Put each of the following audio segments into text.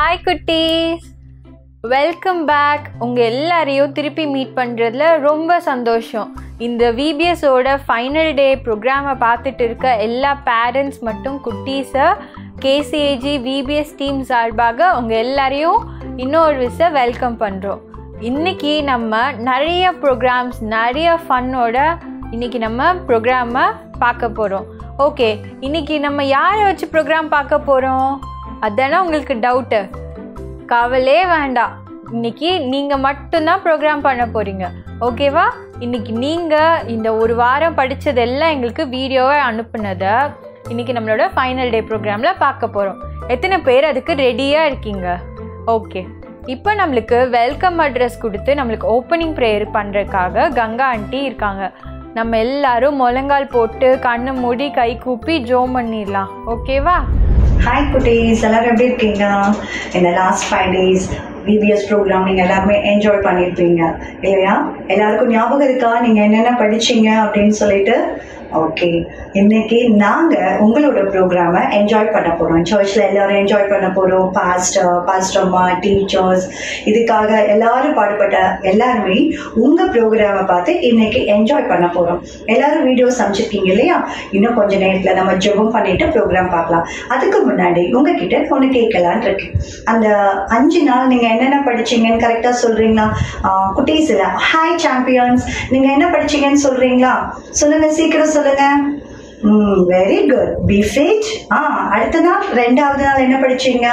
Hi குட்டீஸ் welcome back உங்கள் எல்லாரையும் திருப்பி மீட் பண்ணுறதுல ரொம்ப சந்தோஷம் இந்த விபிஎஸோட ஃபைனல் டே ப்ரோக்ராமை பார்த்துட்டு இருக்க எல்லா பேரண்ட்ஸ் மற்றும் குட்டீஸை கேசிஏஜி விபிஎஸ் டீம் சார்பாக உங்கள் எல்லாரையும் இன்னொரு விச வெல்கம் பண்ணுறோம் இன்றைக்கி நம்ம நிறைய ப்ரோக்ராம்ஸ் நிறைய ஃபன்னோட இன்றைக்கி நம்ம ப்ரோக்ராமை பார்க்க போகிறோம் ஓகே இன்றைக்கி நம்ம யாரை வச்சு ப்ரோக்ராம் பார்க்க போகிறோம் அதானே உங்களுக்கு டவுட்டு கவலே வேண்டாம் இன்னைக்கு நீங்கள் மட்டும்தான் ப்ரோக்ராம் பண்ண போகிறீங்க ஓகேவா இன்னைக்கு நீங்கள் இந்த ஒரு வாரம் படித்ததெல்லாம் எங்களுக்கு வீடியோவை அனுப்புனதை இன்னைக்கு நம்மளோட ஃபைனல் டே ப்ரோக்ராமில் பார்க்க போகிறோம் எத்தனை பேர் அதுக்கு ரெடியாக இருக்கீங்க ஓகே இப்போ நம்மளுக்கு வெல்கம் அட்ரஸ் கொடுத்து நம்மளுக்கு ஓப்பனிங் ப்ரேயர் பண்ணுறதுக்காக கங்கா ஆண்டி இருக்காங்க நம்ம எல்லாரும் முழங்கால் போட்டு கண்ணு மூடி கை கூப்பி ஜோம் பண்ணிடலாம் ஓகேவா ஹாய் குட்டீஸ் எல்லாரும் எப்படி இருக்கீங்க இந்த last five days VBS program நீங்கள் எல்லாருமே என்ஜாய் பண்ணியிருப்பீங்க இல்லையா எல்லாருக்கும் ஞாபகம் இருக்கா நீங்கள் என்னென்ன படிச்சீங்க அப்படின்னு சொல்லிட்டு ஓகே இன்னைக்கு நாங்கள் உங்களோட ப்ரோக்ராமை என்ஜாய் பண்ண போகிறோம் சர்ச்சில் எல்லாரும் என்ஜாய் பண்ண போகிறோம் பாஸ்டர் பாஸ்டர்மா டீச்சர்ஸ் இதுக்காக எல்லாரும் பாடுபட்ட எல்லாருமே உங்கள் ப்ரோக்ராமை பார்த்து இன்னைக்கு என்ஜாய் பண்ண போகிறோம் எல்லாரும் வீடியோஸ் அமைச்சிருக்கீங்க இல்லையா இன்னும் கொஞ்ச நேரத்தில் நம்ம ஜெபம் பண்ணிட்டு ப்ரோக்ராம் பார்க்கலாம் அதுக்கு முன்னாடி உங்ககிட்ட ஒன்று கேட்கலான் இருக்கு அந்த அஞ்சு நாள் நீங்கள் என்னென்ன படிச்சீங்கன்னு கரெக்டாக சொல்கிறீங்களா குட்டீஸ் இல்லை ஹாய் சாம்பியன்ஸ் நீங்கள் என்ன படிச்சீங்கன்னு சொல்கிறீங்களா சொல்லுங்க சீக்கிரம் சொல்லுங்க ம் வெரி குட் பி ஃபிட் ஆ அடுத்த நாள் ரெண்டாவது நாள் என்ன படிச்சீங்க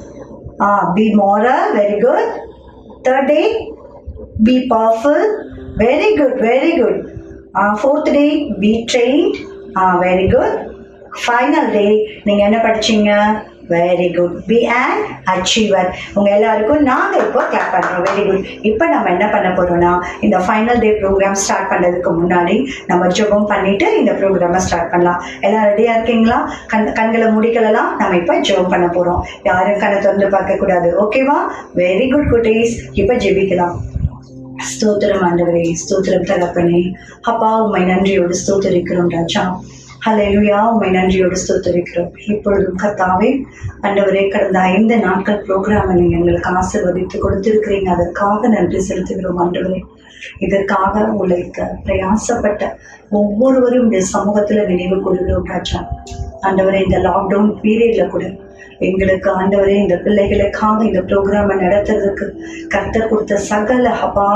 ஆ be moral very good third day be powerful very good very good fourth day be trained ஆ வெரி குட் ஃபைனல் டே நீங்கள் என்ன படிச்சீங்க very good be and achiever உங்கள் எல்லாருக்கும் நாங்கள் இப்போ கிளாப் பண்ணுறோம் வெரி குட் இப்போ நம்ம என்ன பண்ண போகிறோம்னா இந்த ஃபைனல் டே ப்ரோக்ராம் ஸ்டார்ட் பண்ணுறதுக்கு முன்னாடி நம்ம ஜெபம் பண்ணிவிட்டு இந்த ப்ரோக்ராமை ஸ்டார்ட் பண்ணலாம் எல்லாம் ரெடியாக இருக்கீங்களா கண் கண்களை முடிக்கலாம் நம்ம இப்போ ஜெபம் பண்ண போகிறோம் யாரும் கண்ணை திறந்து பார்க்கக்கூடாது ஓகேவா வெரி குட் குட்டீஸ் இப்போ ஜெபிக்கலாம் ஸ்தோத்திரம் ஆண்டவரே ஸ்தோத்திரம் தகப்பனே அப்பா உண்மை நன்றியோடு ஸ்தோத்தரிக்கிறோம் ராஜா ஹalleluya உண்மை நன்றியோடு ஸ்தோத்தரிக்கிறோம் இப்பொழுதும் கர்த்தாவே ஆண்டவரே கடந்த ஐந்து நாட்கள் ப்ரோக்ராமை நீங்கள் எங்களுக்கு ஆசிர்வதித்து கொடுத்திருக்கிறீங்க அதற்காக நன்றி செலுத்துகிறோம் ஆண்டவரே இதற்காக உழைத்த பிரயாசப்பட்ட ஒவ்வொருவரும் இந்த சமூகத்தில் நினைவு கூறுகிறோம் ராஜா ஆண்டவரே இந்த லாக்டவுன் பீரியட்ல கூட எங்களுக்கு ஆண்டவரே இந்த பிள்ளைகளுக்காக இந்த ப்ரோக்ராமை நடத்துறதுக்கு கர்த்தர் கொடுத்த சகல ஹபா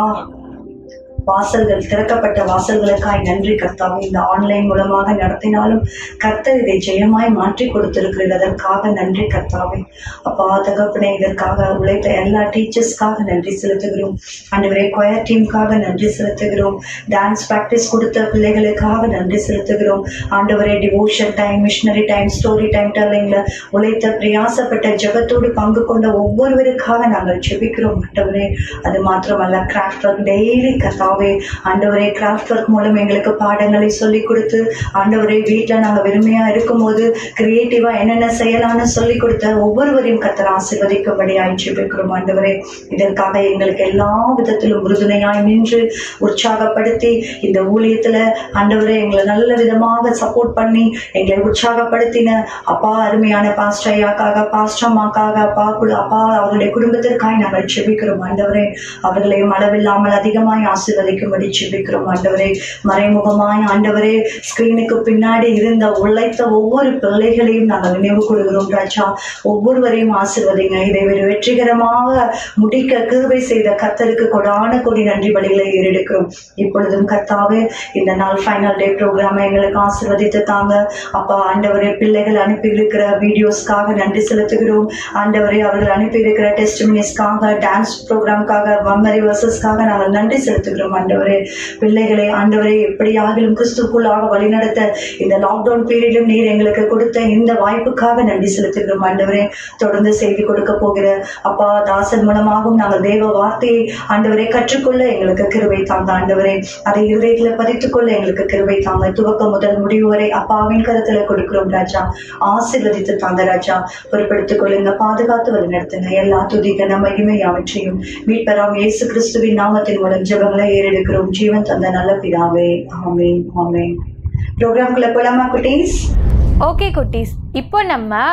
வாசல்கள் திறக்கப்பட்ட வாசல்களுக்காய் நன்றி கர்த்தாவே இந்த ஆன்லைன் மூலமாக நடத்தினாலும் கர்த்தர் இதை ஜெயமாய் மாற்றி கொடுத்திருக்கிறது அதற்காக நன்றி கர்த்தாவே அப்பா தகப்பனே இதற்காக உழைத்த எல்லா டீச்சர்ஸ்க்காக நன்றி செலுத்துகிறோம் ஆண்டவரே கொயர் டீமுக்காக நன்றி செலுத்துகிறோம் டான்ஸ் ப்ராக்டிஸ் கொடுத்த பிள்ளைகளுக்காக நன்றி செலுத்துகிறோம் ஆண்டவரே devotion time missionary time story time டெல்லிங்ல உழைத்த பிரயாசப்பட்ட ஜெபத்தோடு பங்கு கொண்ட ஒவ்வொருவருக்காக நாங்கள் ஜெபிக்கிறோம் ஆண்டவரே அது மாத்திரமல்ல கிராஃப்ட் ஒர்க் டெய்லி கர்த்தாவே ஆண்டவரே கிராஃப்ட் ஒர்க் மூலம் எங்களுக்கு பாடங்களை சொல்லி கொடுத்து ஆண்டவரே வீட்டில் நாங்கள் வெறுமையாக இருக்கும்போது கிரியேட்டிவாக என்னென்ன செய்யலாம்னு சொல்லி கொடுத்த ஒவ்வொருவரையும் கத்தர் ஆசீர்வதிக்கும்படியாய் ஜெபிக்கிறோம் ஆண்டவரே இதற்காக எங்களுக்கு எல்லா விதத்திலும் உறுதுணையாய் நின்று உற்சாகப்படுத்தி இந்த ஊழியத்தில் ஆண்டவரே எங்களை நல்ல விதமாக சப்போர்ட் பண்ணி எங்களை உற்சாகப்படுத்தின அப்பா அருமையான பாஸ்டர் ஐயாக்காக பாஸ்டர் அம்மாக்காக அப்பா கு- அப்பா அவருடைய குடும்பத்திற்காய் நாங்கள் ஜெபிக்கிறோம் ஆண்டவரே அவர்களையும் அளவில்லாமல் அதிகமாய் ஆசீர்வதிக்கும்படி ஜெபிக்கிறோம் ஆண்டவரே மறைமுகமாய் ஆண்டவரே ஸ்கிரீனுக்கு பின்னாடி இருந்த உழைத்த ஒவ்வொரு பிள்ளைகளையும் நாங்கள் நினைவு கூறுகிறோம் ராஜா ஒவ்வொருவரையும் ஆசீர்வதிங்க இதை ஒரு வெற்றிகரமாக முடிக்க கிருபை செய்த கர்த்தருக்கு கொடான கொடி நன்றி பலிகளை ஏறெடுக்கிறோம் இப்பொழுதும் கர்த்தாவே இந்த நாள் ஃபைனல் டே ப்ரோக்ராமை எங்களுக்கு ஆசீர்வதித்து தாங்க அப்பா ஆண்டவரே பிள்ளைகள் அனுப்பி இருக்கிற வீடியோஸ்க்காக நன்றி செலுத்துகிறோம் ஆண்டவரே அவர்கள் அனுப்பி இருக்கிற டெஸ்ட் மினிஸ்க்காக டான்ஸ் ப்ரோக்ராம்காக மம்மரி வர்சஸ்க்காக நாங்கள் நன்றி செலுத்துகிறோம் ஆண்டவரே பிள்ளைகளை ஆண்டவரே எப்படியாகிலும் கிறிஸ்துக்குள்ளாக வழிநடத்த இந்த லாக்டவுன் பீரியடிலும் நீர் எங்களுக்கு கொடுத்த இந்த வாய்ப்புக்காக நன்றி செலுத்துகிறோம் ஆண்டவரே தொடர்ந்து செய்தி கொடுக்க போகிற அப்பா தாசன் மூலமாகவும் நாங்கள் தேவ வார்த்தையை ஆண்டவரே கற்றுக்கொள்ள எங்களுக்கு கிருபை தாங்க ஆண்டவரே அதை இருதயத்துல பதித்துக் கொள்ள எங்களுக்கு கிருபை தாங்க துவக்கம் முதல் முடிவு வரை அப்பாவின் கருத்துல கொடுக்கிறோம் ராஜா ஆசீர்வதித்து தாங்க ராஜா பொறுப்படுத்திக் கொள்ளுங்க பாதுகாத்து வழி நடத்துங்க எல்லா துதிகன மகிமை அவற்றையும் மீட்பராம் இயேசு கிறிஸ்துவின் நாமத்தின் மூலம் ஜெபங்களை ஏறெடுக்கிறோம் ஜீவன் தந்த நல்ல பிதாவே ஆமென் ஆமென் ப்ரோக்ராம்குள்ள போலாமா குட்டீஸ் ஓகே குட்டீஸ் இப்போ நம்ம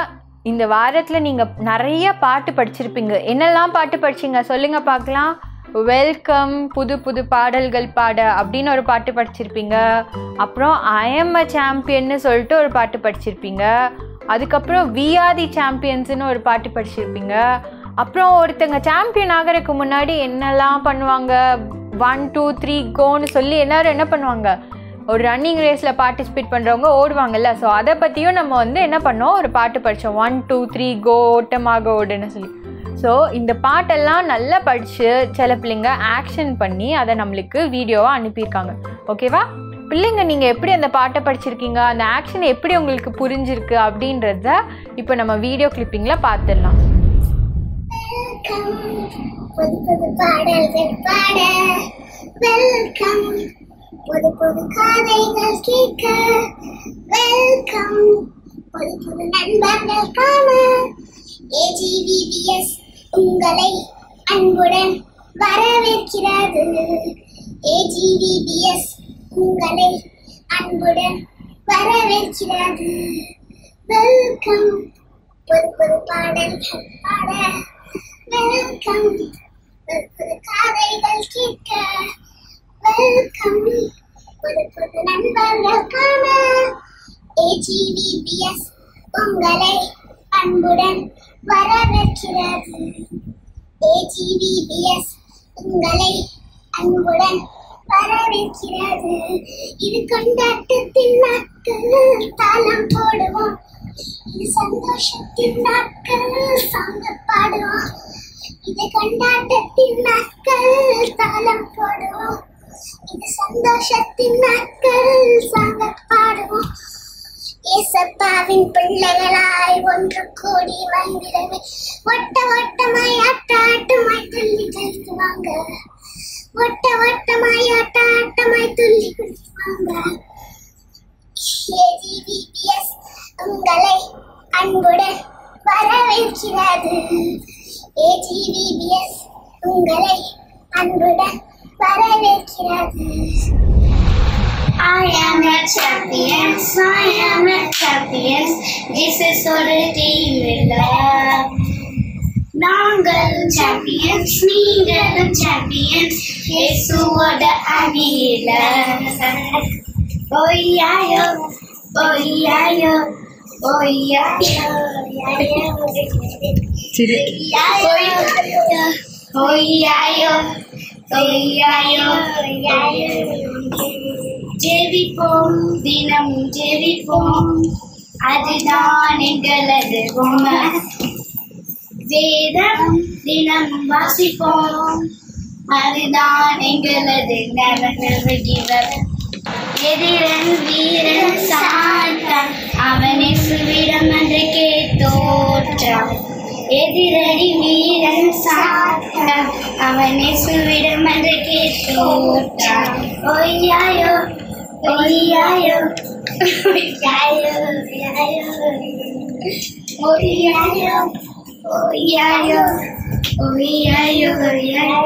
இந்த வாரத்தில் நீங்கள் நிறைய பாட்டு படிச்சிருப்பீங்க என்னெல்லாம் பாட்டு படிச்சீங்க சொல்லுங்க பார்க்கலாம் வெல்கம் புது புது பாடல்கள் பாட அப்படின்னு ஒரு பாட்டு படிச்சிருப்பீங்க அப்புறம் ஐ எம் அ சாம்பியன்னு சொல்லிட்டு ஒரு பாட்டு படிச்சிருப்பீங்க அதுக்கப்புறம் வி ஆர் தி சாம்பியன்ஸ்னு ஒரு பாட்டு படிச்சிருப்பீங்க அப்புறம் ஒருத்தங்க சாம்பியன் ஆகிறதுக்கு முன்னாடி என்னெல்லாம் பண்ணுவாங்க ஒன் டூ த்ரீ கோன்னு சொல்லி எல்லாரும் என்ன பண்ணுவாங்க ஒரு ரன்னிங் ரேஸில் பார்ட்டிசிபேட் பண்ணுறவங்க ஓடுவாங்கல்ல ஸோ அதை பற்றியும் நம்ம வந்து என்ன பண்ணோம் ஒரு பாட்டு படித்தோம் ஒன் டூ த்ரீ கோ ஓட்டமாக ஓடுன்னு சொல்லி ஸோ இந்த பாட்டெல்லாம் நல்லா படித்து சில பிள்ளைங்க ஆக்ஷன் பண்ணி அதை நம்மளுக்கு வீடியோவாக அனுப்பியிருக்காங்க ஓகேவா பிள்ளைங்க நீங்கள் எப்படி அந்த பாட்டை படிச்சிருக்கீங்க அந்த ஆக்ஷன் எப்படி உங்களுக்கு புரிஞ்சிருக்கு அப்படின்றத இப்போ நம்ம வீடியோ கிளிப்பிங்கில் பார்த்துடலாம் வெல்கம் புது புது பாடல்கள் பாட வெல்கம் புது புது கதைகள் கேட்க வெல்கம் புது புது நண்பர்கள் காண ஏஜிவிபிஎஸ் உங்களை அன்புடன் வரவேற்கிறது ஏஜிவிபிஎஸ் உங்களை அன்புடன் வரவேற்கிறது வெல்கம் புது புது பாடல்கள் பாட வெல்கம் புது புது கதைகள் கேட்க வெல்கம் புது புது நண்பர்கள் காண ஏஜிவிபிஎஸ் உங்களை அன்புடன் வரவேற்கிறது ஏஜிவிபிஎஸ் உங்களை அன்புடன் வரவேற்கிறது இது கொண்டாட்டத்தின் நாட்கள் தாளம் போடுவோம் இது சந்தோஷத்தின் நாட்கள் சாங்க பாடுவோம் இது கொண்டாட்டத்தின் நாட்கள் தாளம் போடுவோம் இது சந்தோஷத்தின் நாட்கள் சாங்க பாடுவோம் ஏசப்பாவின் பிள்ளைகளாய் ஒன்று கூடி வந்திடவே ஒட்ட ஒட்டமாய் ஆட்டாட்டமாய் துள்ளி கழித்துவாங்க ஒட்ட ஒட்டமாய் ஆட்டாட்டமாய் துள்ளி குடித்துவாங்க ஏஜிபிபிஎஸ் உங்களை அன்புடன் வரவேற்கிறது ஏஜிபிபிஎஸ் உங்களை அன்புடன் வரவேற்கிறது I am a champion, I am a champion. This is what a team will love. நாங்கள் சாம்பியன்ஸ் நீங்களும் சாம்பியன்ஸ் இயேசுவோட அணியில ஓய்யாயோ ஓய்யாயோ ஓய்யாயோ ஓய்யாயோ ஓய்யாயோ ஜெபிப்போம் தினம் ஜெபிப்போம் அதுதான் எங்களது உண்மை வேதம் தினம் வாசிப்போம் அதுதான் எங்களது நரகிவர் எதிரன் வீரன் சாட்டான் அவனை சுவிடம் என்று கேட்டோற்றான் எதிரடி வீரன் சாட்டான் அவனை சுவிடம் என்று கேட்டோற்றான் ஒய்யாயோ ஒய்யாயோ ஒய்யாயோ ஒய்யாயோ ஒய்யாயோ ஒய்யாயோ ஒய்யாயோ ஒய்யாயோ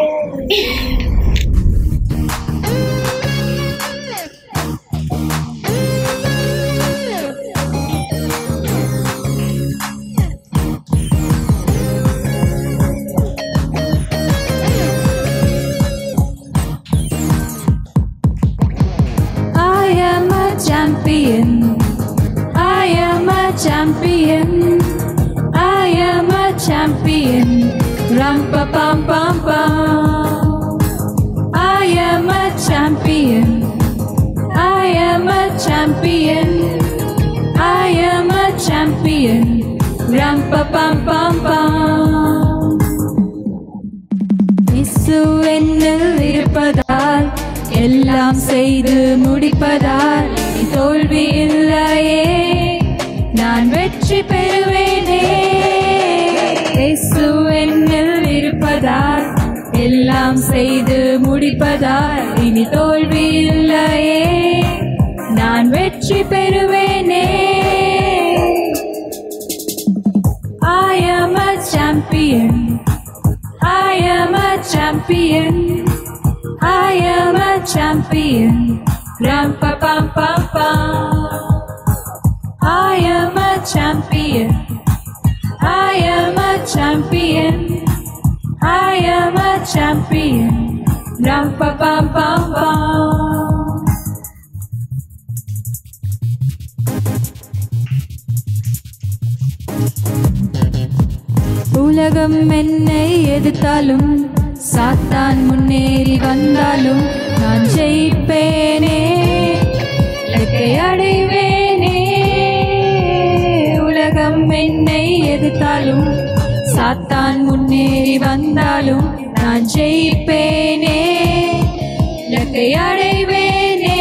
I am a champion. I am a champion. I am a champion. Ram pa pam pam pam. I am a champion. I am a champion. I am a champion. Ram pa pam pam pam. இயேசு என்னில் இருப்பதால் எல்லாம் செய்து முடிப்பதால் இனி தோல்வி இல்லையே நான் வெற்றி பெறுவேனே இயேசு என்னில் இருப்பதால் எல்லாம் செய்து முடிப்பதால் இனி தோல்வி இல்லையே நான் வெற்றி பெறுவேனே I am a champion. I am a champion. I am a champion. Ram pa pam pam pam. I am a champion. champion. Ram pa pam pam pam. உலகம் என்னை எதிர்த்தாலும் சாத்தான் முன்னேறி வந்தாலும் நான் ஜெயிப்பேனே இலக்கை அடைவேனே உலகம் என்னை எதிர்த்தாலும் சாத்தான் முன்னேறி வந்தாலும் நான் ஜெயிப்பேனே இலக்கை அடைவேனே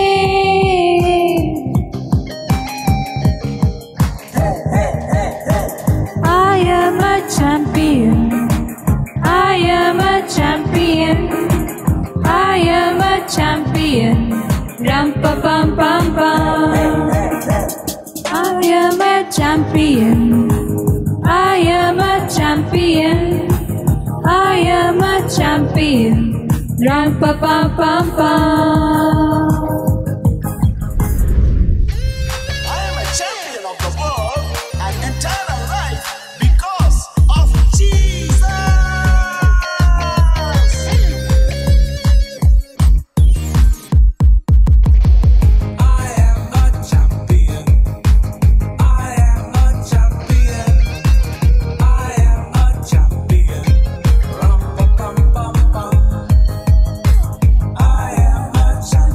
I am a champion. I am a champion. I am a champion. Ram pa pam pam pam. I am a champion. I am a champion. I am a champion. Ram pa pam pam pam. I am a champion of the world and eternal life because of Jesus. I am a champion. I am a champion. I am a champion. Rum pa pum pum pum. I am a champion.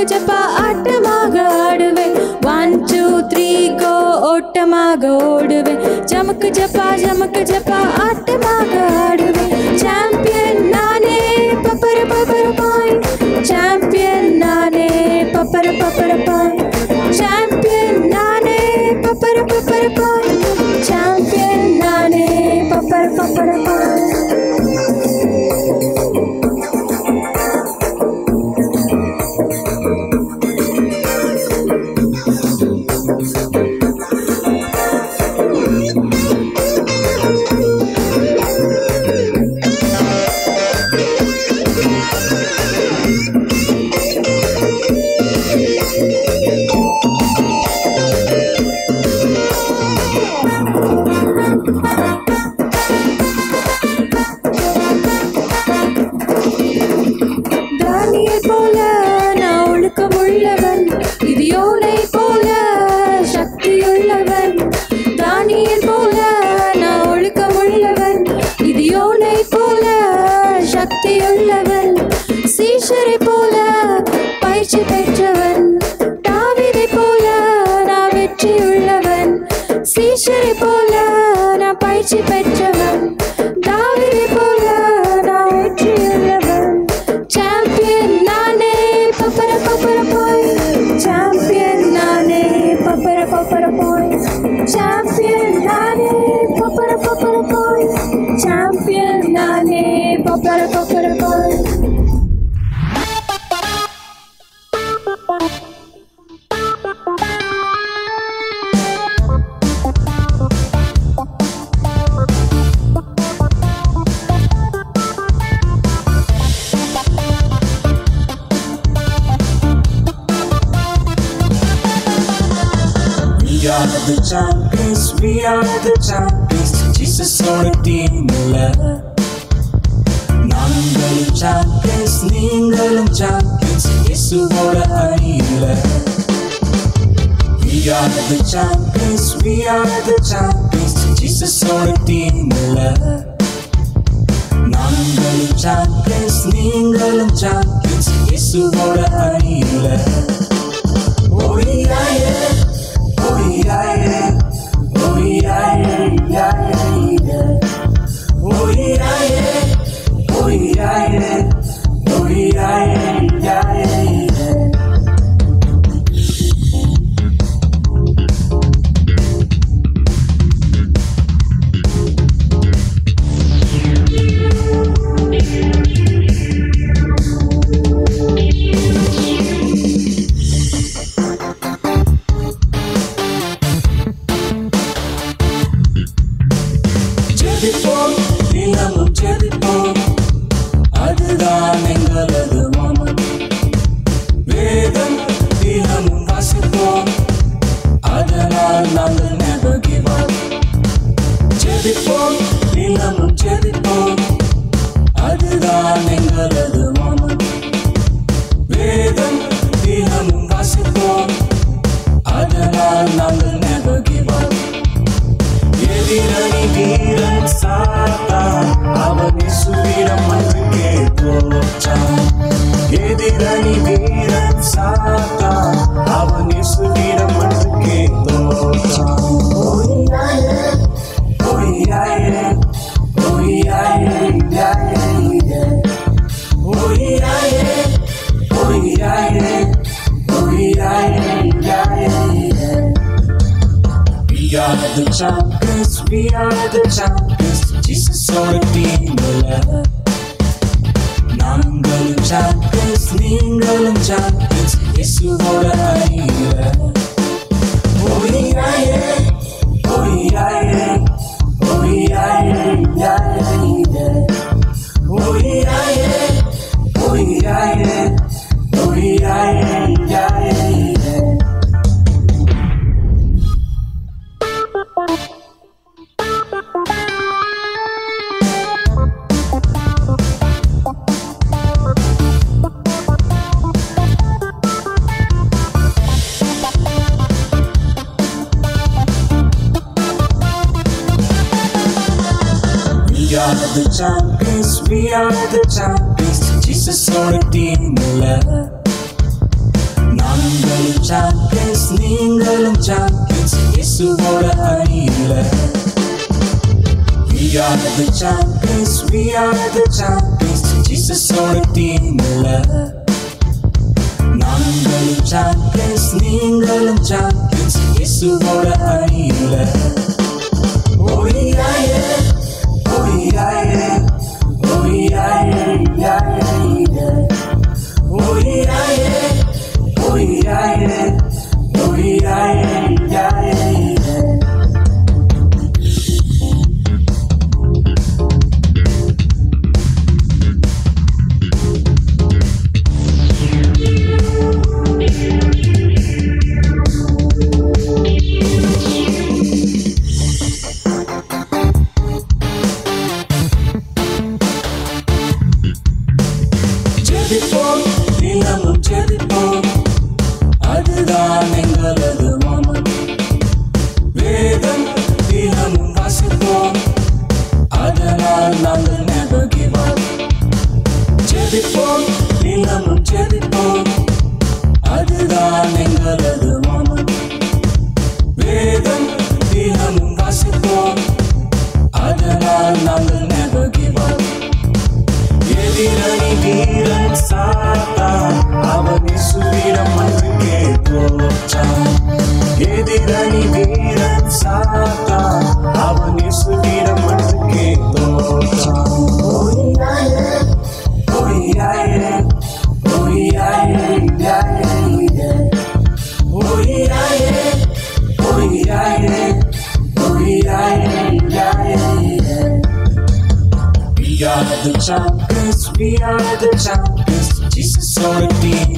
ஜமுக்கு ஜப்பா ஆட்டமாக ஆடுவேன் one two three go ஓட்டமாக ஓடுவேன் ஜமுக்கு ஜப்பா ஜமுக்கு ஜப்பா ஆட்டமாக ஆடுவேன் champion நானே பப்பர பப்பர பாய் champion நானே பப்பர பப்பர பாய் champion நானே பப்பர பப்பர பாய் champion நானே பப்பர பப்பர பாய் தானியல் போல நான் ஒழுக்கம் உள்ளவன் இது யோனை போல சக்தியுள்ளவன் தானியல் போல நான் ஒழுக்கம் உள்ளவன் இது யோனை போல சக்தியுள்ளவன் சீஷரை போல பயிற்சி பெற்றவன் தாவிதை போல நான் வெற்றியுள்ளவன் சீஷரை போல நான் பயிற்சி பெற்றவன் தாவிதை போல நான் வெற்றியுள்ளவன் சாம்பியன் நானே பப்பர பப்பர போய் சாம்பியன் நானே பப்பர பப்பர போய் சாம்பியன் நானே பப்பர பப்பர போய் சாம்பியன் நானே பப்பர பப்பர போய் We are the champions, we are the champions. Jesus ஓட டீம்ல நாங்களும் champions, நீங்களும் champions. இயேசுவோட அணியில We are the champions, we are the champions. Jesus ஓட டீம்ல நாங்களும் champions, நீங்களும் champions. இயேசுவோட அணியில Oh yeah, yeah. Oh yeah, yeah. Oh yeah, yeah, yeah, yeah. Oh yeah, yeah. Oh yeah, yeah. Oh yeah, yeah, yeah, yeah. ஜெபிப்போம் தினமும் ஜெபிப்போம் அதுதான் எங்களது மனம் வேதம் தினமும் வாசிப்போம் அதனால் நாங்கள் never give up ஜெபிப்போம் தினமும் ஜெபிப்போம் அதுதான் எங்களது மனம் வேதம் தினமும் வாசிப்போம் அதனால் நாங்கள் never give up எதிரணி வீரன் சாத்தான் அவன் இசுவிடம் அன்றுக்கே தோற்றான் எதிரணி வீரன் சாத்தான் அவன் இசுவிடம் அன்றுக்கே தோற்றான் ஒய்யாயே, ஒய்யாயே, ஒய்யாயே, யாயே, ஒய்யாயே, ஒய்யாயே, ஒய்யாயே, யாயே. We are the champions, we are the champions. Jesus ஓட டீம்ல நாங்களும் champions, நீங்களும் champions. இயேசுவோட அணியில Oh yeah, yeah. Oh yeah, yeah. Oh yeah, yeah, yeah, yeah. Oh yeah, yeah. Oh yeah, yeah. Oh yeah, yeah, yeah, yeah. We are the champions, we are the champions. Jesus ஓட டீம்ல champions நீங்களும் champions இயேசுவோட அணியில We are the champions, we are the champions ஜீசஸோட டீம்ல நாங்களும் champions நீங்களும் champions இயேசுவோட அணியில Oh yeah yeah, oh yeah yeah, oh yeah yeah, yeah yeah yeah. Oh yeah yeah, oh yeah yeah, oh yeah yeah, yeah yeah. ஜெபிப்போம் தினமும் ஜெபிப்போம் அதுதான் எங்களது மனம் வேதம் தினமும் வாசிப்போம் அதனால் நாங்கள் never give up ஜெபிப்போம் தினமும் ஜெபிப்போம் அதுதான் எங்களது மனம் வேதம் தினமும் வாசிப்போம் அதனால் நாங்கள் never give up எதிரணி வீரன் சாத்தான் அவன் இசுவிடம் வந்து கேட்டோச்சான் எதிரணி வீரன் சாத்தான் அவன் இசுவிடம் வந்து கேட்டோச்சான் ஓய்யாயே ஓய்யாயே ஓய்யாயே ஓய்யாயே ஓய்யாயே ஓய்யாயே ஓய்யாயே We are the champions, we are the champions. Jesus on the team,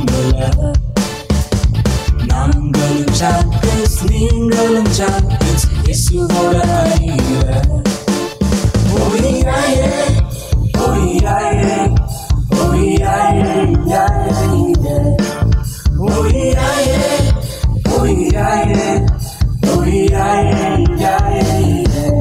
நாங்களும் champions, நீங்களும் champions. இயேசுவோட அணியில. Oh yeah yeah, oh yeah yeah, oh yeah yeah, yeah yeah. Oh yeah yeah, oh yeah yeah, oh yeah yeah, yeah yeah.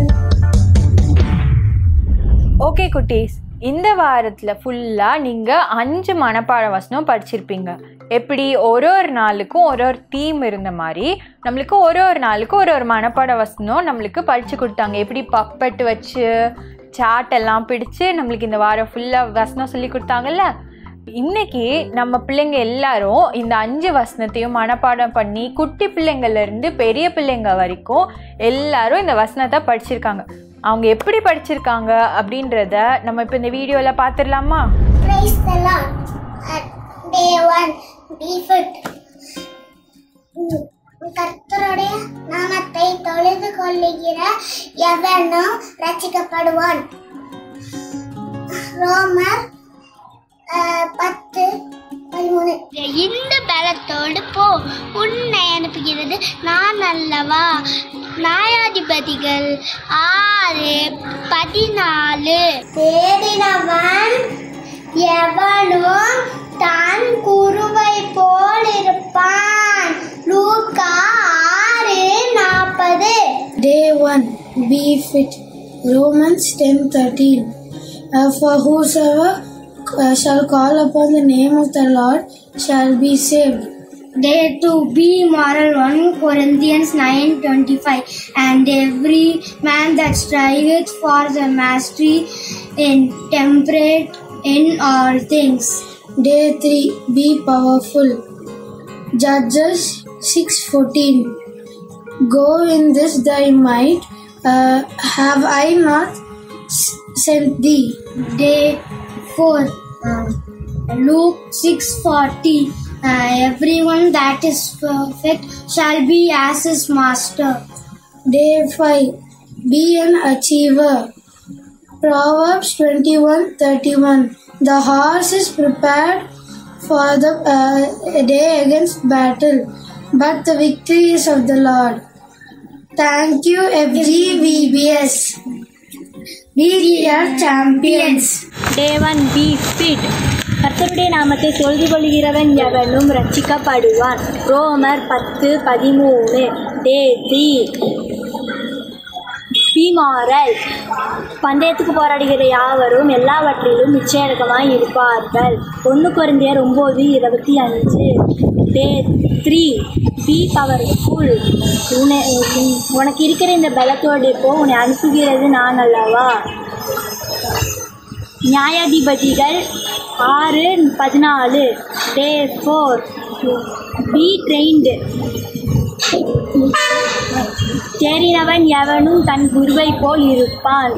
Okay குட்டீஸ் இந்த வாரத்தில் ஃபுல்லாக நீங்கள் அஞ்சு மனப்பாட வசனம் படிச்சிருப்பீங்க எப்படி ஒரு ஒரு நாளுக்கும் ஒரு ஒரு தீம் இருந்த மாதிரி நம்மளுக்கு ஒரு ஒரு நாளுக்கும் ஒரு ஒரு மனப்பாட வசனம் நம்மளுக்கு படித்து கொடுத்தாங்க எப்படி பப்பட்டு வச்சு சாட் எல்லாம் பிடிச்சு நம்மளுக்கு இந்த வாரம் ஃபுல்லாக வசனம் சொல்லி கொடுத்தாங்கல்ல இன்னைக்கு நம்ம பிள்ளைங்க எல்லாரும் இந்த அஞ்சு வசனத்தையும் மனப்பாடம் பண்ணி குட்டி பிள்ளைங்கள்ல இருந்து பெரிய பிள்ளைங்க வரைக்கும் எல்லாரும் இந்த வசனத்தை படிச்சிருக்காங்க அவங்க எப்படி படிச்சிருக்காங்க அப்படின்றத நம்ம இப்போ இந்த வீடியோவில் பார்த்துடலாமா Praise the Lord. At day one, be fit. உம், கர்த்தருடைய நாமத்தை தொழுது கொள்ளுகிற எவனும் ரட்சிக்கப்படுவான் ரோமர் அஹ், பத்து பதிமூணு இந்த பலத்தோடு போ உன்னை அனுப்புகிறது நான் அல்லவா நியாயாதிபதிகள் ஆறு பதினாலு தேடினவன் எவனும் தான் குருவை போல் இருப்பான் லூக்கா ஆறு நாற்பது Day 1 Be fit. Romans 10:13. Uh, for whosoever uh, shall call upon the name of the Lord shall be saved. Day 2 Be moral 1 Corinthians 9:25 and every man that striveth for the mastery in temperate in all things. Day 3 Be powerful. Judges 6:14. Go in this thy might. Uh, have I not s- sent thee? Day 4 um, Luke 6:40 uh, everyone that is perfect shall be as his master. Day 5 Be an achiever. Proverbs 21:31 The horse is prepared for the uh, day against battle, but the victory is of the Lord. Thank you, FGVBS. We are champions. தேவன் be fit கர்த்தருடைய நாமத்தை தொழுது கொள்கிறவன் எவனும் ரட்சிக்கப்படுவான் ரோமர் பத்து பதிமூணு day three பீமாரல் பந்தயத்துக்கு போராடுகிற யாவரும் எல்லாவற்றிலும் நிச்சயமாய் இருப்பார்கள் ஒன்று குறைந்தியர் ஒம்பது இருபத்தி அஞ்சு டே த்ரீ பி பவர்ஃபுல் உன்னை உன்- உனக்கு இருக்கிற இந்த பலத்தோடு இப்போ உன்னை அனுப்புகிறது நான் அல்லவா நியாயாதிபதிகள் ஆறு பதினாலு டே ஃபோர் பி ட்ரெயின்டு தேறினவன் எவனும் தன் குருவை போல் இருப்பான்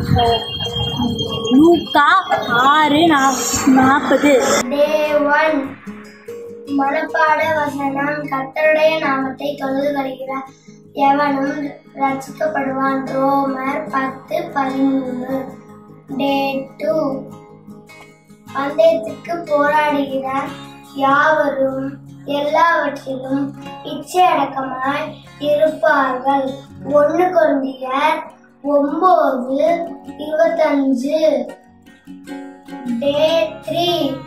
லூக்கா ஆறு நா- நாற்பது டே ஒன் மனப்பாட வசனம் கர்த்தருடைய நாமத்தை தொழுது வருகிறார் எவனும் ரட்சிக்கப்படுவான் ரோமர் பத்து பதிமூணு டே டூ பந்தயத்துக்கு போராடுகிறார் யாவரும் எல்லாவற்றிலும் இச்சை அடக்கமாய் இருப்பார்கள் ஒன்று குழந்தையர் ஒன்பது இருபத்தஞ்சு டே த்ரீ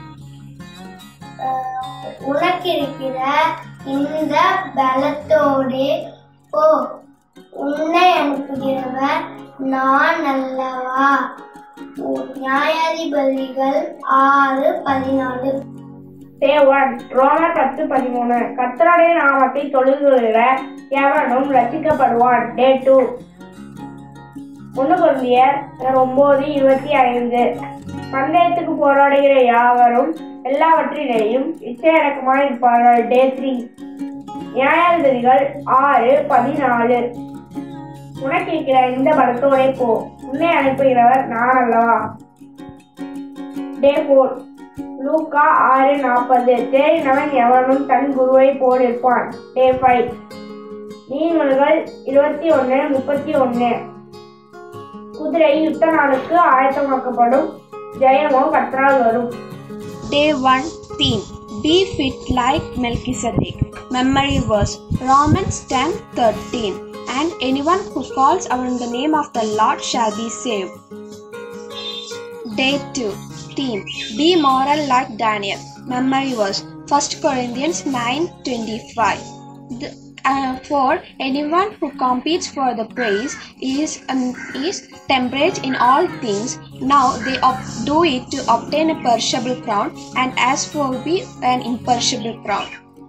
உனக்கு இருக்கிற இந்த பலத்தோடே போ உன்னை அனுப்புகிறவர் நான் அல்லவா நியாயாதிபதிகள் ஆறு பதினாலு டே ஒன் ரோமர் பத்து பதிமூணு கர்த்தருடைய நாமத்தை தொழுதுகிற எவனும் ரசிக்கப்படுவான் டே டூ ஒன்று குழந்தையர் ஒன்பது இருபத்தி ஐந்து பந்தயத்துக்கு போராடுகிற யாவரும் எல்லாவற்றிலேயும் இச்சையடக்கமாக இருப்பார்கள் டே த்ரீ நியாயாதிபதிகள் ஆறு பதினாலு உனக்கு இருக்கிற இந்த பலத்தோடே போ உன்னை அனுப்புகிறவர் நான் அல்லவா டே ஃபோர் லூக்கா ஆறு நாற்பது தேறினவன் எவனும் தன் குருவை போல் இருப்பான் டே ஃபைவ் நீர்மல்கள் இருபத்தி ஒன்று முப்பத்தி ஒன்று குதிரை யுத்த நாளுக்கு ஆயத்தமாக்கப்படும் ஜெயமோ கற்றால் வரும் Day 1 Theme Be fit like Melchizedek. Memory verse Romans 10 13. And anyone who calls upon the name of the Lord shall be saved. Day 2 Theme Be moral like Daniel. Memory verse 1 Corinthians 9 25. The, uh, for anyone who competes for the praise is um, is temperate in all things. Now they ob- do it to obtain a perishable crown, and as for we, an imperishable crown.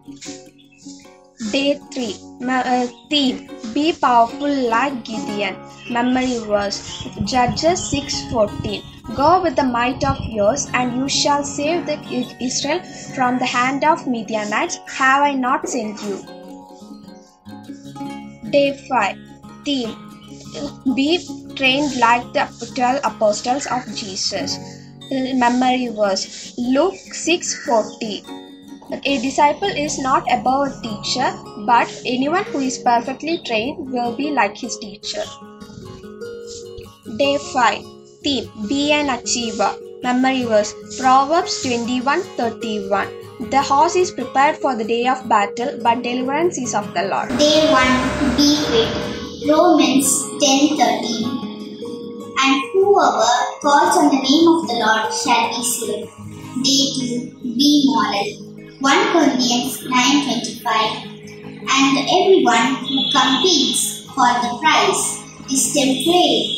Day 3 Me- uh, Theme Be powerful like Gideon. Memory verse Judges 6:14. Go with the might of yours, and you shall save the Israel from the hand of Midianites. Have I not sent you? Day 5 Theme Be trained like the 12 apostles of Jesus. Uh, Memory verse Luke 6:40. A disciple is not above a teacher, but anyone who is perfectly trained will be like his teacher. Day 5 Theme Be an achiever. Memory verse Proverbs 21:31. The horse is prepared for the day of battle, but deliverance is of the Lord. Day 1 Be fit. Romans 10:13. And whoever calls on the name of the Lord shall be saved. Day 2 Be moral. 1 Corinthians 9:25. And everyone who competes for the prize is temperate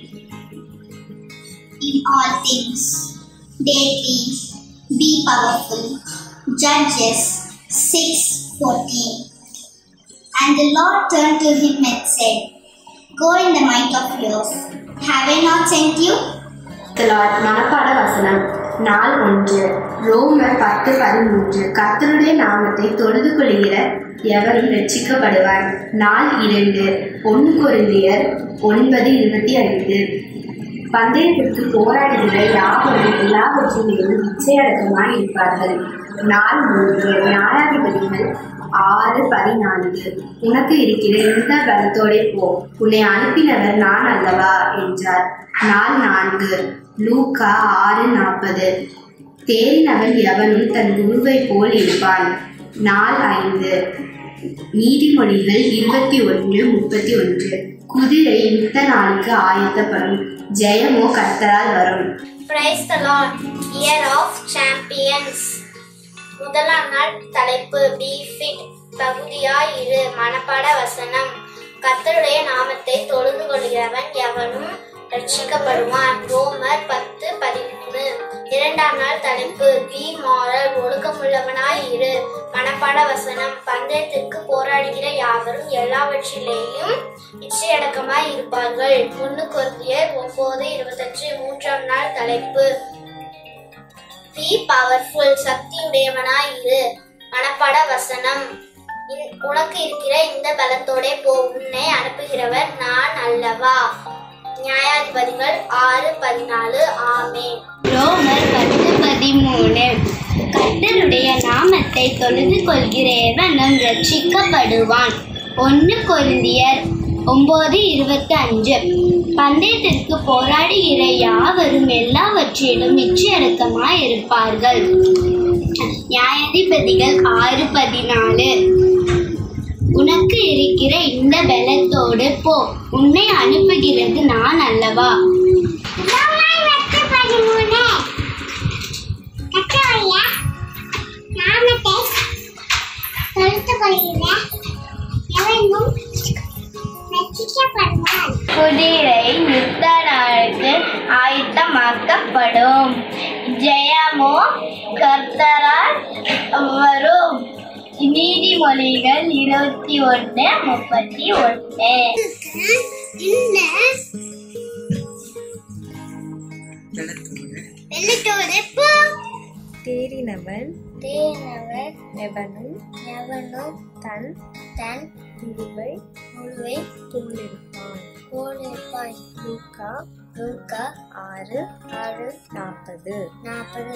in all things. Day 3 Be powerful. Judges 6:14. And the Lord turned to him and said, Go in the might of yours. Have I not sent you? தலாட் மனப்பாட வசனம் நாள் ஒன்று ரோமர் பத்து பதிமூன்று கர்த்தருடைய நாமத்தை தொழுது கொள்கிற எவரும் ரட்சிக்கப்படுவார் நாள் இரண்டு ஒன்று கொரிந்தியர் ஒன்பது இருபத்தி ஐந்து பந்தயத்திற்கு போராடுகிற யாவரும் எல்லாவற்றிலும் இச்சையடக்கமாய் இருப்பார்கள் நாள் மூன்று நியாயாதிபதிகள் ஆறு பதினான்கு உனக்கு இருக்கிற இந்த பலத்தோடே போ உன்னை அனுப்பினவர் நான் அல்லவா என்றார் நாள் நான்கு லூக்கா ஆறு நாற்பது தேறினவன் எவனும் தன் குருவை போல் இருப்பான் நாள் ஐந்து நீதிமொழிகள் இருபத்தி ஒன்று முப்பத்தி ஒன்று குதிரை யுத்த நாளுக்கு ஆயத்தப்படும் ஜெயமோ கர்த்தரால் வரும் praise the Lord year of champions முதலாம் நாள் தலைப்பு பி ஃபிட் தகுதியாய் இரு மனப்பாட வசனம் கர்த்தருடைய நாமத்தை தொழுது கொள்கிறவன் எவனும் ரட்சிக்கப்படுவான் ரோமர் பத்து பதிமூணு இரண்டாம் நாள் தலைப்பு பி மாரல் ஒழுக்கமுள்ளவனாய் இரு மனப்பாட வசனம் பந்தயத்திற்கு போராடுகிற யாவரும் எல்லாவற்றிலேயும் இச்சையடக்கமாய் இருப்பார்கள் ஒன்று குருந்தியர் ஒன்பது இருபத்தஞ்சு மூன்றாம் நாள் தலைப்பு பி பவர்ஃபுல் சக்தியுடையவனாய் இரு மனப்பாட வசனம் இன்- உனக்கு இருக்கிற இந்த பலத்தோட போ உன்னை அனுப்புகிறவர் நான் அல்லவா நியாயாதிபதிகள் ஆறு பதினாலு ஆமே ரோமர் பத்து பதிமூணு கர்த்தருடைய நாமத்தை தொழுது கொள்கிற எவனும் ரட்சிக்கப்படுவான் ஒன்று கொருந்தியர் ஒன்பது இருபத்தி அஞ்சு பந்தயத்திற்கு போராடுகிற யாவரும் எல்லாவற்றிலும் நிச்சயடக்கமாய் இருப்பார்கள் நியாயாதிபதிகள் ஆறு பதினாலு உனக்கு இருக்கிற இந்த பலத்தோடு போ உன்னை அனுப்புகிறது நான் அல்லவா குதிரை யுத்த நாளுக்கு ஆயத்தமாக்கப்படும் ஜெயமோ கர்த்தரால் வரும் நீதிமொழிகள் இருபத்தி ஒன்று முப்பத்தி ஒன்று வெள்ளத்தோடு போ தேறினவன் தேனவர் எவனும் எவனும் தன் தன் குருவை முழுவை தூளிருப்பான் போலிருப்பாய் லூக்கா லூக்கா ஆறு ஆறு நாற்பது நாற்பது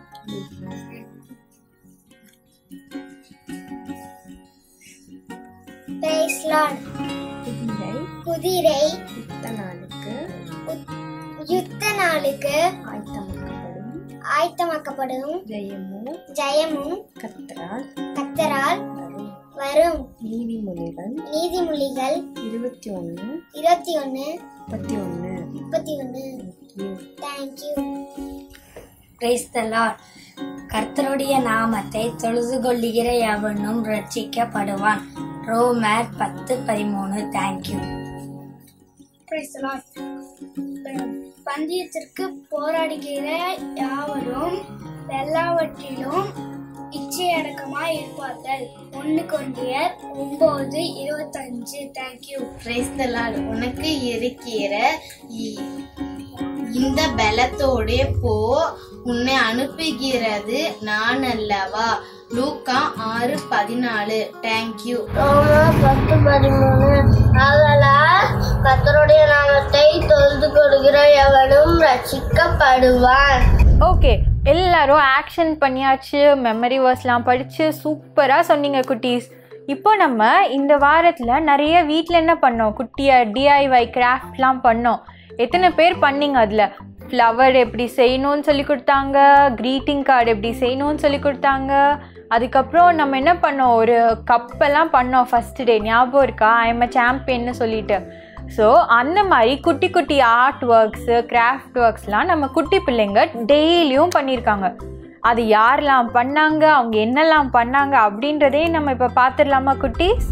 Praise Lord. குதிரை குதிரை யுத்த நாளுக்கு யுத்த நாளுக்கு ஆயத்தமாக்கப்படும் ஆயத்தமாக்கப்படும் ஜெயமும் ஜெயமும் கத்தரால் கத்தரால் வரும் வரும் நீதிமொழிகள் நீதிமொழிகள் இருபத்தி ஒன்று இருபத்தி ஒன்று முப்பத்தி ஒன்று முப்பத்தி ஒன்று தேங்க்யூ பிரைஸ் த லார்ட் கர்த்தருடைய நாமத்தை தொழுது கொள்ளுகிற எவனும் ரட்சிக்கப்படுவான் ரோமர் பத்து பதிமூணு தேங்க்யூ Praise the Lord. பந்தயத்திற்கு போராடுகிற யாவரும் எல்லாவற்றிலும் இச்சையடக்கமாய் இருப்பார்கள் ஒன்று கொண்டியர் ஒன்பது இருபத்தஞ்சு தேங்க்யூ கிறிஸ்தலால் உனக்கு இருக்கிற இ- இந்த பலத்தோடே போ உன்னை அனுப்புகிறது நான் அல்லவா லூக்கா ஆறு பதினாலு தேங்க்யூ பத்து பதிமூணு ஆதலால் கர்த்தருடைய நாமத்தை தொழுது கொள்கிற எவனும் ரட்சிக்கப்படுவான் ஓகே எல்லாரும் ஆக்ஷன் பண்ணியாச்சு மெமரி வேர்ஸ்லாம் படித்து சூப்பராக சொன்னீங்க குட்டீஸ் இப்போ நம்ம இந்த வாரத்தில் நிறைய வீட்டில் என்ன பண்ணோம் குட்டியாக டிஐஒய் கிராஃப்ட்லாம் பண்ணோம் எத்தனை பேர் பண்ணீங்க அதில் ஃப்ளவர் எப்படி செய்யணும்னு சொல்லி கொடுத்தாங்க க்ரீட்டிங் கார்டு எப்படி செய்யணும்னு சொல்லி கொடுத்தாங்க அதுக்கப்புறம் நம்ம என்ன பண்ணோம் ஒரு கப்பெல்லாம் பண்ணோம் ஃபஸ்ட் டே ஞாபகம் இருக்கா ஐம் அ சாம்பியன்னு சொல்லிட்டு ஸோ அந்த மாதிரி குட்டி குட்டி ஆர்ட் ஒர்க்ஸு கிராஃப்ட் ஒர்க்ஸ்லாம் நம்ம குட்டி பிள்ளைங்க டெய்லியும் பண்ணியிருக்காங்க அது யாரெல்லாம் பண்ணாங்க அவங்க என்னெல்லாம் பண்ணாங்க அப்படின்றதே நம்ம இப்போ பார்த்துடலாமா குட்டீஸ்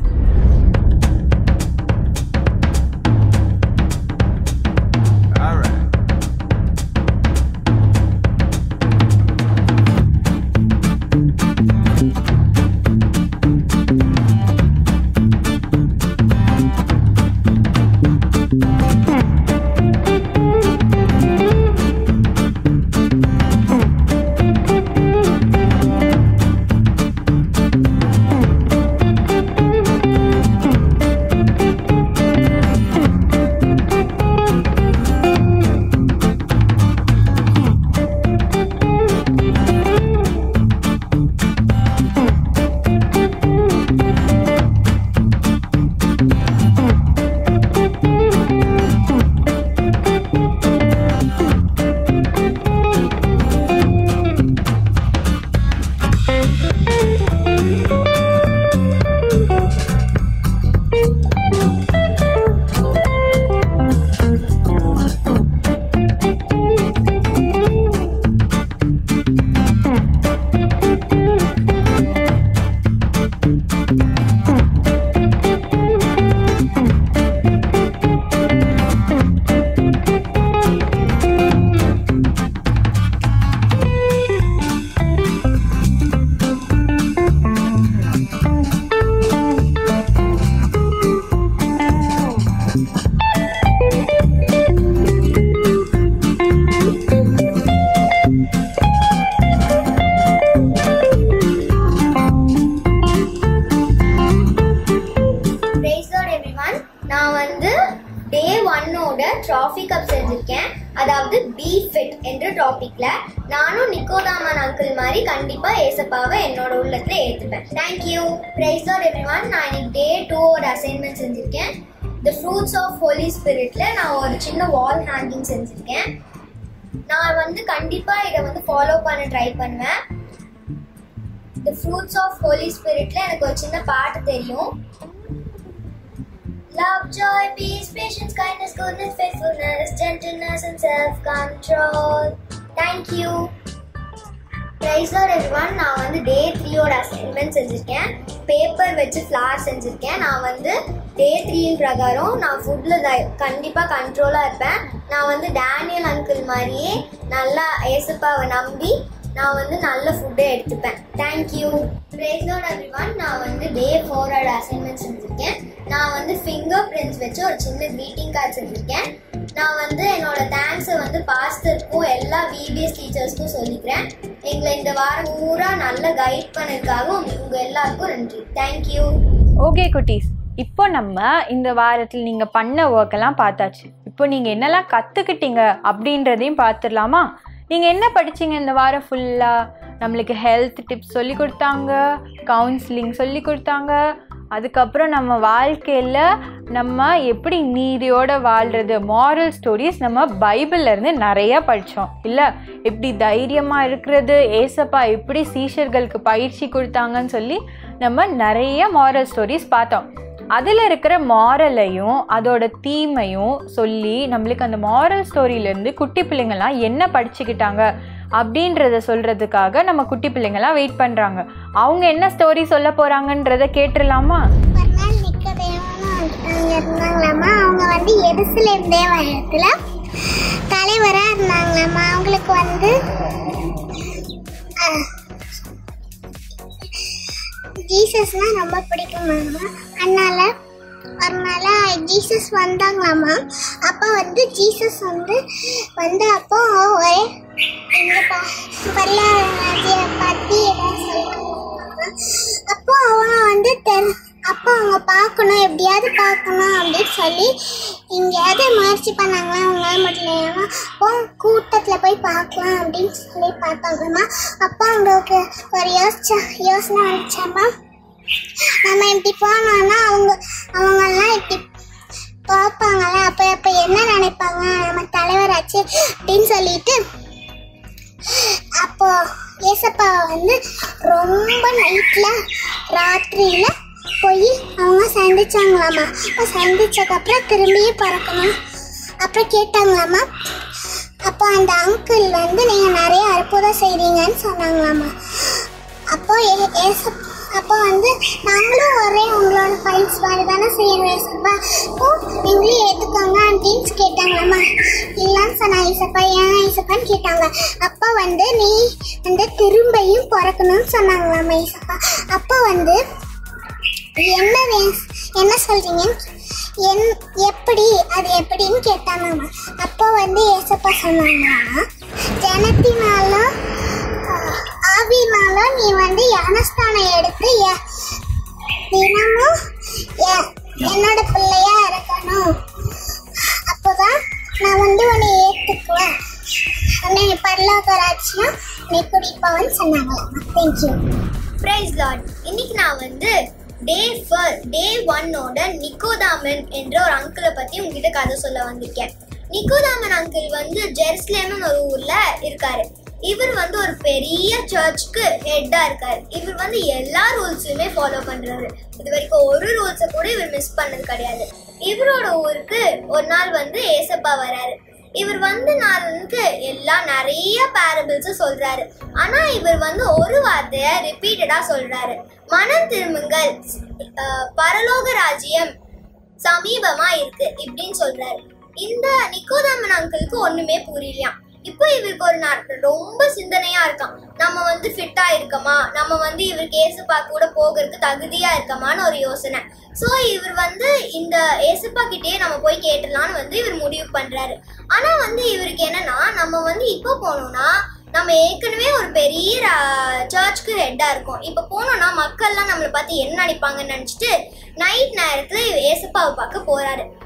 ஃபிட் என்ற டாபிக்ல நானும் நிக்கோதாமன் அங்கிள் மாதிரி கண்டிப்பா ஏசப்பாவை என்னோட உள்ளத்துல ஏத்துப்பேன் தேங்க்யூ பிரைஸ் லார்ட் எவ்ரிவன் நான் இன்னைக்கு டே டூவோட அசைன்மெண்ட் செஞ்சிருக்கேன் த ஃப்ரூட்ஸ் ஆஃப் ஹோலி ஸ்பிரிட்ல நான் ஒரு சின்ன வால் ஹேங்கிங் செஞ்சிருக்கேன் நான் வந்து கண்டிப்பா இதை வந்து ஃபாலோ பண்ண ட்ரை பண்ணுவேன் த ஃப்ரூட்ஸ் ஆஃப் ஹோலி ஸ்பிரிட்ல எனக்கு ஒரு சின்ன பாட்டு தெரியும் Love, joy, peace, patience, kindness, goodness, faithfulness, gentleness, and self-control. Thank you. Praise Lord everyone நான் வந்து டே த்ரீயோட அசைன்மெண்ட் செஞ்சுருக்கேன் பேப்பர் வச்சு ஃப்ளார் செஞ்சுருக்கேன் நான் வந்து டே த்ரீயின் பிரகாரம் நான் ஃபுட்டில் கண்டிப்பாக கண்ட்ரோலாக இருப்பேன் நான் வந்து டேனியல் அங்கிள் மாதிரியே நல்லா ஏசப்பாவை நம்பி நான் வந்து நல்ல ஃபுட்டை எடுத்துப்பேன் தேங்க்யூ ப்ரைஸ் லார்ட் எவ்ரிவன் நான் வந்து டே ஃபோரோட அசைன்மெண்ட் செஞ்சுருக்கேன் நான் வந்து ஃபிங்கர் பிரிண்ட்ஸ் வச்சு ஒரு சின்ன greeting கார்டு செஞ்சுருக்கேன் நான் வந்து என்னோட தேங்க்ஸை வந்து பாஸ்டருக்கும் எல்லா விபிஎஸ் டீச்சர்ஸ்க்கும் சொல்லிக்கிறேன் எங்களை இந்த வாரம் பூரா நல்லா கைட் பண்ணதுக்காக உங்க உங்க எல்லாருக்கும் நன்றி தேங்க்யூ ஓகே குட்டீஸ் இப்போ நம்ம இந்த வாரத்தில் நீங்கள் பண்ண ஒர்க் எல்லாம் பார்த்தாச்சு இப்போ நீங்கள் என்னெல்லாம் கற்றுக்கிட்டீங்க அப்படின்றதையும் பார்த்துடலாமா நீங்கள் என்ன படிச்சீங்க இந்த வாரம் ஃபுல்லாக நம்மளுக்கு ஹெல்த் டிப்ஸ் சொல்லி கொடுத்தாங்க கவுன்சிலிங் சொல்லி கொடுத்தாங்க அதுக்கப்புறம் நம்ம வாழ்க்கையில் நம்ம எப்படி நீதியோட வாழ்கிறது மாரல் ஸ்டோரிஸ் நம்ம பைபிள்ல இருந்து நிறைய படித்தோம் இல்லை எப்படி தைரியமாக இருக்கிறது ஏசப்பா எப்படி சீஷர்களுக்கு பயிற்சி கொடுத்தாங்கன்னு சொல்லி நம்ம நிறைய மாரல் ஸ்டோரிஸ் பார்த்தோம் அதில் இருக்கிற மாரலையும் அதோட தீமையும் சொல்லி நம்மளுக்கு அந்த மாரல் ஸ்டோரியிலேருந்து குட்டி பிள்ளைங்கள்லாம் என்ன படிச்சுக்கிட்டாங்க அப்படின்றத சொல்கிறதுக்காக நம்ம குட்டி பிள்ளைங்கள்லாம் வெயிட் பண்ணுறாங்க அவங்க என்ன ஸ்டோரி சொல்ல போகிறாங்கன்றத கேட்டுடலாமா அங்க இருந்தாங்களாமா அவங்க வந்து எருசலேம் தேவாலயத்துல தலைவரா இருந்தாங்களாமா அவங்களுக்கு வந்து அஹ், ஜீசஸ்னா ரொம்ப பிடிக்குமாமா அதனால அதனால ஜீசஸ் வந்தாங்களாமா அப்போ வந்து ஜீசஸ் வந்து வந்த அப்போ ஒரே இந்த ப- பரலராஜ்ய பத்தி ஏதாவது சொல்லுவாங்க அப்போ அவங்க வந்து தெரு அப்போ அவங்க பார்க்கணும் எப்படியாவது பார்க்கணும் அப்படின்னு சொல்லி எங்கேயாவது முயற்சி பண்ணாங்களா அவங்களால முடியலையாமா அப்போ கூட்டத்தில் போய் பார்க்கலாம் அப்படின்னு சொல்லி பார்த்தாங்கம்மா அப்போ அவங்களுக்கு ஒரு யோசிச்சா யோசனை வந்துச்சாம்மா நம்ம இப்படி போனோம்னா அவங்க அவங்கெல்லாம் இப்படி பார்ப்பாங்கல்ல அப்போ அப்போ என்ன நினைப்பாங்க நம்ம தலைவராச்சு அப்படின்னு சொல்லிட்டு அப்போ ஏசப்பா வந்து ரொம்ப நைட்ல ராத்திரியில போய் அவங்க சந்திச்சாங்களாமா அப்போ சந்திச்சதுக்கப்புறம் திரும்பியும் பறக்கணும் அப்புறம் கேட்டாங்களாமா அப்போ அந்த அங்கிள் வந்து நீங்கள் நிறைய அற்புதம் செய்றீங்கன்னு சொன்னாங்களாமா அப்போ ஏ- ஏசப் அப்போ வந்து நாங்களும் ஒரே உங்களோட ஃபைல்ஸ் மாதிரி தானே செய்யணும் ஏசப்பா அப்போ எங்களையும் ஏற்றுக்கோங்க அப்படின்னு கேட்டாங்களாம்மா இல்லைன்னு சொன்னா ஏசப்பா ஏன் ஏசப்பான்னு கேட்டாங்க அப்போ வந்து நீ வந்து திரும்பியும் பிறக்கணும்னு சொன்னாங்களாம்மா ஏசப்பா அப்போ வந்து என்ன வே- என்ன சொல்றீங்க என் எப்படி அது எப்படின்னு கேட்டாங்கம்மா அப்போ வந்து ஏசப்பா சொன்னாங்கன்னா ஜனத்தினாலும் ஆஹ், ஆவினாலும் நீ வந்து ஞானஸ்தானம் எடுத்து எ- தினமும் எ- என்னோட பிள்ளையா இருக்கணும் அப்போதான் நான் வந்து உன்னை ஏற்றுக்குவேன் உன்னை பரலோக ராஜ்யம் நீ குடிப்பவன் சொன்னாங்களாம்மா தேங்க்யூ பிரைஸ் லார்ட் இன்னைக்கு நான் வந்து டே ஃபர் டே ஒன்னோட நிக்கோதாமன் என்ற ஒரு அங்கிளை பத்தி உங்ககிட்ட கதை சொல்ல வந்திருக்கேன் நிக்கோதாமன் அங்கிள் வந்து ஜெருசலேம்னு ஒரு ஊர்ல இருக்காரு இவர் வந்து ஒரு பெரிய சர்ச்சுக்கு ஹெட்டா இருக்காரு இவர் வந்து எல்லா ரூல்ஸுமே ஃபாலோ பண்றாரு இது வரைக்கும் ஒரு ரூல்ஸை கூட இவர் மிஸ் பண்ணது கிடையாது இவரோட ஊருக்கு ஒரு நாள் வந்து ஏசப்பா வராரு இவர் வந்து நாளுக்கு எல்லாம் நிறைய பேரபிள்ஸ் சொல்றாரு ஆனா இவர் வந்து ஒரு வார்த்தைய ரிப்பீட்டடா சொல்றாரு மனம் திரும்புங்கள் அஹ், பரலோக ராஜ்யம் சமீபமா இருக்கு இப்படின்னு சொல்றாரு இந்த நிக்கோதாமன் அங்கிளுக்கு ஒண்ணுமே புரியலையாம் இப்போ இவருக்கு ஒரு நாள் ரொம்ப சிந்தனையா இருக்கான் நம்ம வந்து ஃபிட்டா இருக்கமா நம்ம வந்து இவருக்கு ஏசுப்பா கூட போகிறதுக்கு தகுதியா இருக்கமான்னு ஒரு யோசனை ஸோ இவர் வந்து இந்த ஏசுப்பா கிட்டேயே நம்ம போய் கேட்டுடலாம்னு வந்து இவர் முடிவு பண்றாரு ஆனா வந்து இவருக்கு என்னன்னா நம்ம வந்து இப்போ போனோம்னா நம்ம ஏற்கனவே ஒரு பெரிய சர்ச்சுக்கு ஹெட்டா இருக்கோம் இப்போ போனோம்னா மக்கள்லாம் நம்மளை பார்த்து என்ன நினைப்பாங்கன்னு நினச்சிட்டு நைட் நேரத்துல ஏசப்பாவை பார்க்க போறாரு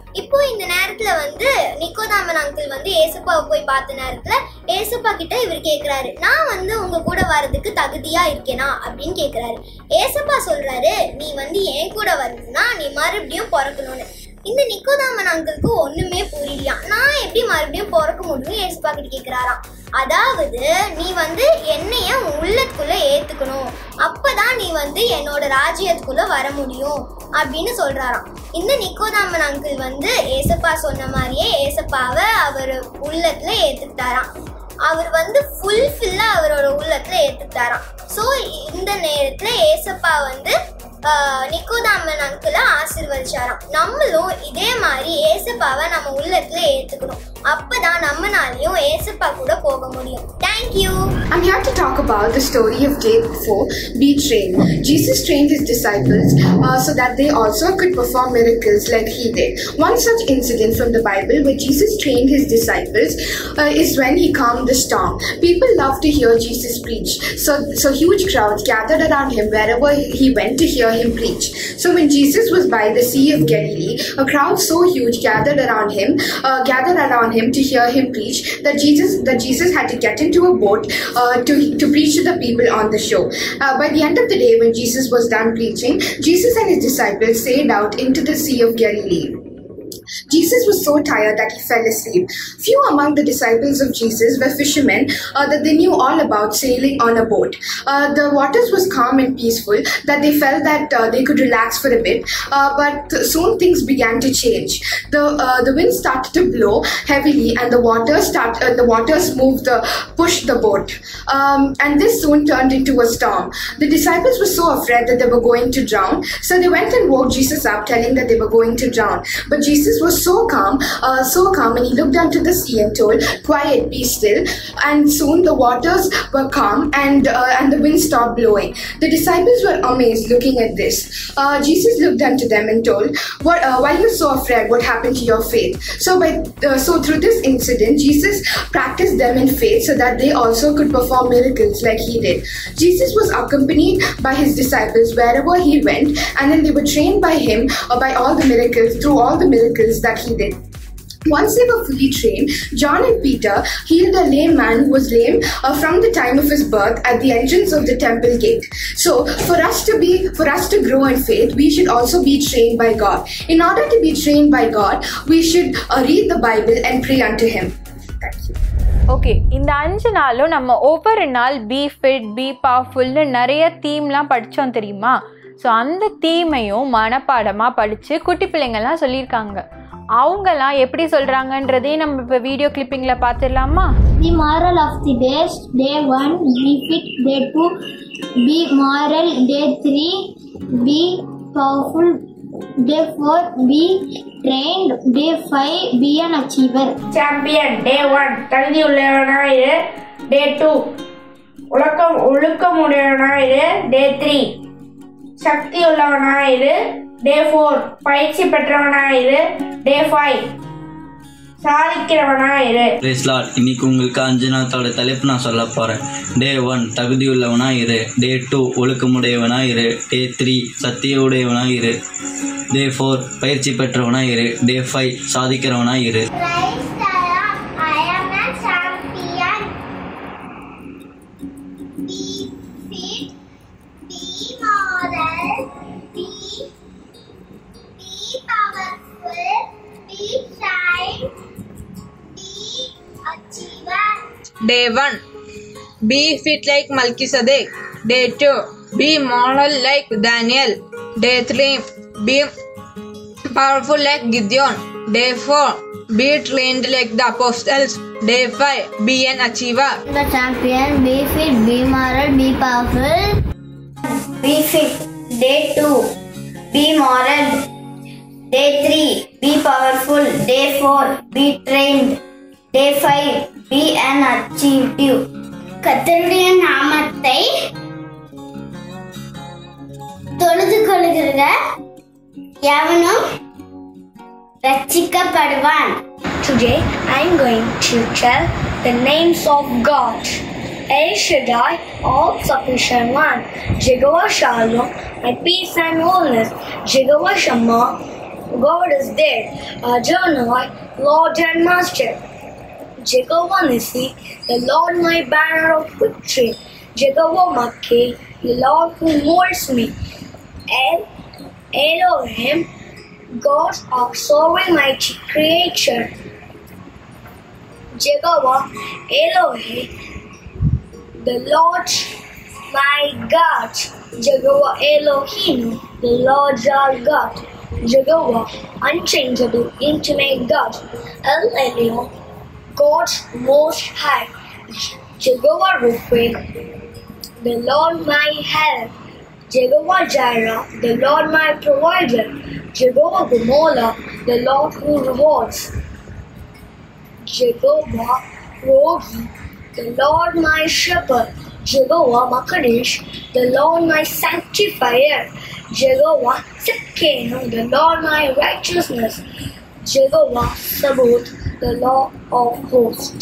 இப்போ இந்த நேரத்துல வந்து நிக்கோதாமன் அங்கிள் வந்து ஏசப்பாவை போய் பார்த்த நேரத்துல ஏசப்பா கிட்ட இவர் கேக்குறாரு நான் வந்து உங்க கூட வர்றதுக்கு தகுதியா இருக்கேனா அப்படின்னு கேக்குறாரு ஏசப்பா சொல்றாரு நீ வந்து என் கூட வரணும்னா நீ மறுபடியும் பிறக்கணும்னு இந்த நிக்கோதாமன் அங்கிளுக்கு ஒண்ணுமே புரியலையா நான் எப்படி மறுபடியும் பிறக்க முடியும் ஏசப்பா கிட்ட கேக்குறாராம் அதாவது நீ வந்து என்னைய உன் உள்ளத்துக்குள்ள ஏத்துக்கணும் அப்பதான் நீ வந்து என்னோட ராஜ்யத்துக்குள்ள வர முடியும் அப்படின்னு சொல்றாராம் இந்த நிக்கோதாமன் அங்கிள் வந்து ஏசப்பா சொன்ன மாதிரியே ஏசப்பாவை அவர் உள்ளத்துல ஏத்துக்கிட்டாராம் அவர் வந்து ஃபுல்ஃபில்லா அவரோட உள்ளத்துல ஏத்துக்கிட்டாராம் ஸோ இந்த நேரத்துல ஏசப்பா வந்து ஆஹ், நிக்கோதாமன் அங்கிளை ஆசீர்வதிச்சாராம் நம்மளும் இதே மாதிரி ஏசப்பாவை நம்ம உள்ளத்துல ஏத்துக்கணும் அப்பதான் நம்மனாலையும் ஏசப்பா கூட போக முடியும் thank you I'm here to talk about the story of day before be trained. Jesus trained his disciples uh, so that they also could perform miracles like he did. One such incident from the Bible where Jesus trained his disciples uh, is when he calmed the storm. People love to hear Jesus preach, so so huge crowds gathered around him wherever he went to hear him preach. So when Jesus was by the Sea of Galilee, a crowd so huge gathered around him, uh, gathered around him to hear him preach that Jesus that Jesus had to get into a boat uh, to to preach to the people on the shore. Uh, by the end of the day, when Jesus was done preaching, Jesus and his disciples sailed out into the Sea of Galilee. Jesus was so tired that he fell asleep. Few among the disciples of Jesus were fishermen uh, that they knew all about sailing on a boat. Uh, the waters was calm and peaceful that they felt that uh, they could relax for a bit. Uh, but soon things began to change. The uh, the wind started to blow heavily, and the water start uh, the waters moved the pushed the boat, um, and this soon turned into a storm. The disciples were so afraid that they were going to drown, so they went and woke Jesus up, telling that they were going to drown. But Jesus was so calm, uh, so calm, and he looked down to the sea and told, "Quiet, be still." And soon the waters were calm, and uh, and the wind stopped blowing. The disciples were amazed, looking at this. Uh, Jesus looked unto them and told, "What? Uh, why are you so afraid? What happened to your faith?" So by uh, so through this incident, Jesus practiced them in faith so that they also could perform miracles like he did. Jesus was accompanied by his disciples wherever he went, and then they were trained by him uh, by all the miracles through all the miracles that he did. Once they were fully trained, John and Peter healed a lame man who was lame uh, from the time of his birth at the entrance of the temple gate. So, for us to be, for us to grow in faith, we should also be trained by God. In order to be trained by God, we should uh, read the Bible and pray unto Him. Okay இந்த அஞ்சு நாளும் நம்ம ஒவ்வொரு நாள் B fit B பவர்ஃபுல்னு நிறைய தீம்லாம் படித்தோம் தெரியுமா so அந்த தீமையும் மனப்பாடமாக படித்து குட்டி பிள்ளைங்கள்லாம் சொல்லியிருக்காங்க அவங்கெல்லாம் எப்படி சொல்கிறாங்கன்றதையும் நம்ம இப்போ வீடியோ கிளிப்பிங்கில் பார்த்துடலாமா The moral of the days day 1 be fit day 2 be moral day 3 be powerful day 4 be trained day 5 be an achiever champion day one தகுதி உள்ளவனாயிரு டே டூ உலக்கம் ஒழுக்கமுடையவனாயிரு டே த்ரீ சக்தி உள்ளவனாயிரு டே ஃபோர் பயிற்சி பெற்றவனாயிரு day five சாதிக்கிறவனாயிரு Praise Lord. இன்னைக்கு உங்களுக்கு அஞ்சு நாளத்தோட தலைப்பு நான் சொல்ல போறேன் டே ஒன் தகுதியுள்ளவனா இரு டே டூ ஒழுக்கமுடையவனா இரு டே த்ரீ சத்தியுடையவனா இரு டே ஃபோர் பயிற்சி பெற்றவனா இரு டே ஃபைவ் சாதிக்கிறவனா இரு I am a champion. Be fit, be moral, be, be powerful, be kind, be achiever. Day 1 Be fit like Melchizedek. Day 2 Be moral like Daniel. Day 3 Be powerful like Gideon. Day 4 Be trained like the apostles. Day 5 Be an achiever. the champion be fit be moral be powerful Be fit. Day 2. Be moral. Day 3. Be powerful. Day 4. Be trained. Day 5. Be an achievement. கர்த்தருடைய நாமத்தை தொழுது கொள்கிற எவனும் ரட்சிக்கப்படுவான் Today I'm going to tell the names of God. El Shaddai, all sufficient one. Jehovah Shalom, my peace and wholeness. Jehovah Shammah, God is there, Adonai, Lord and Master. Jehovah Nissi, the Lord my banner of victory. Jehovah Makkeh, the Lord who molds me. El Elohim, God of sovereign mighty creature. Jehovah Elohim, the Lord my God. Jehovah Elohim, the Lord our God. Jehovah, unchangeable, intimate God. El Elyon, God most high. Jehovah Rufe, the Lord my help. Jehovah Jireh, the Lord my provider. Jehovah Gomorrah, the Lord who rewards. Jehovah Rohi, the Lord my shepherd. Jehovah Makadesh, the Lord my sanctifier. Jehovah Sikkenu, the Lord my righteousness. Jehovah Sabaoth, the Lord of hosts.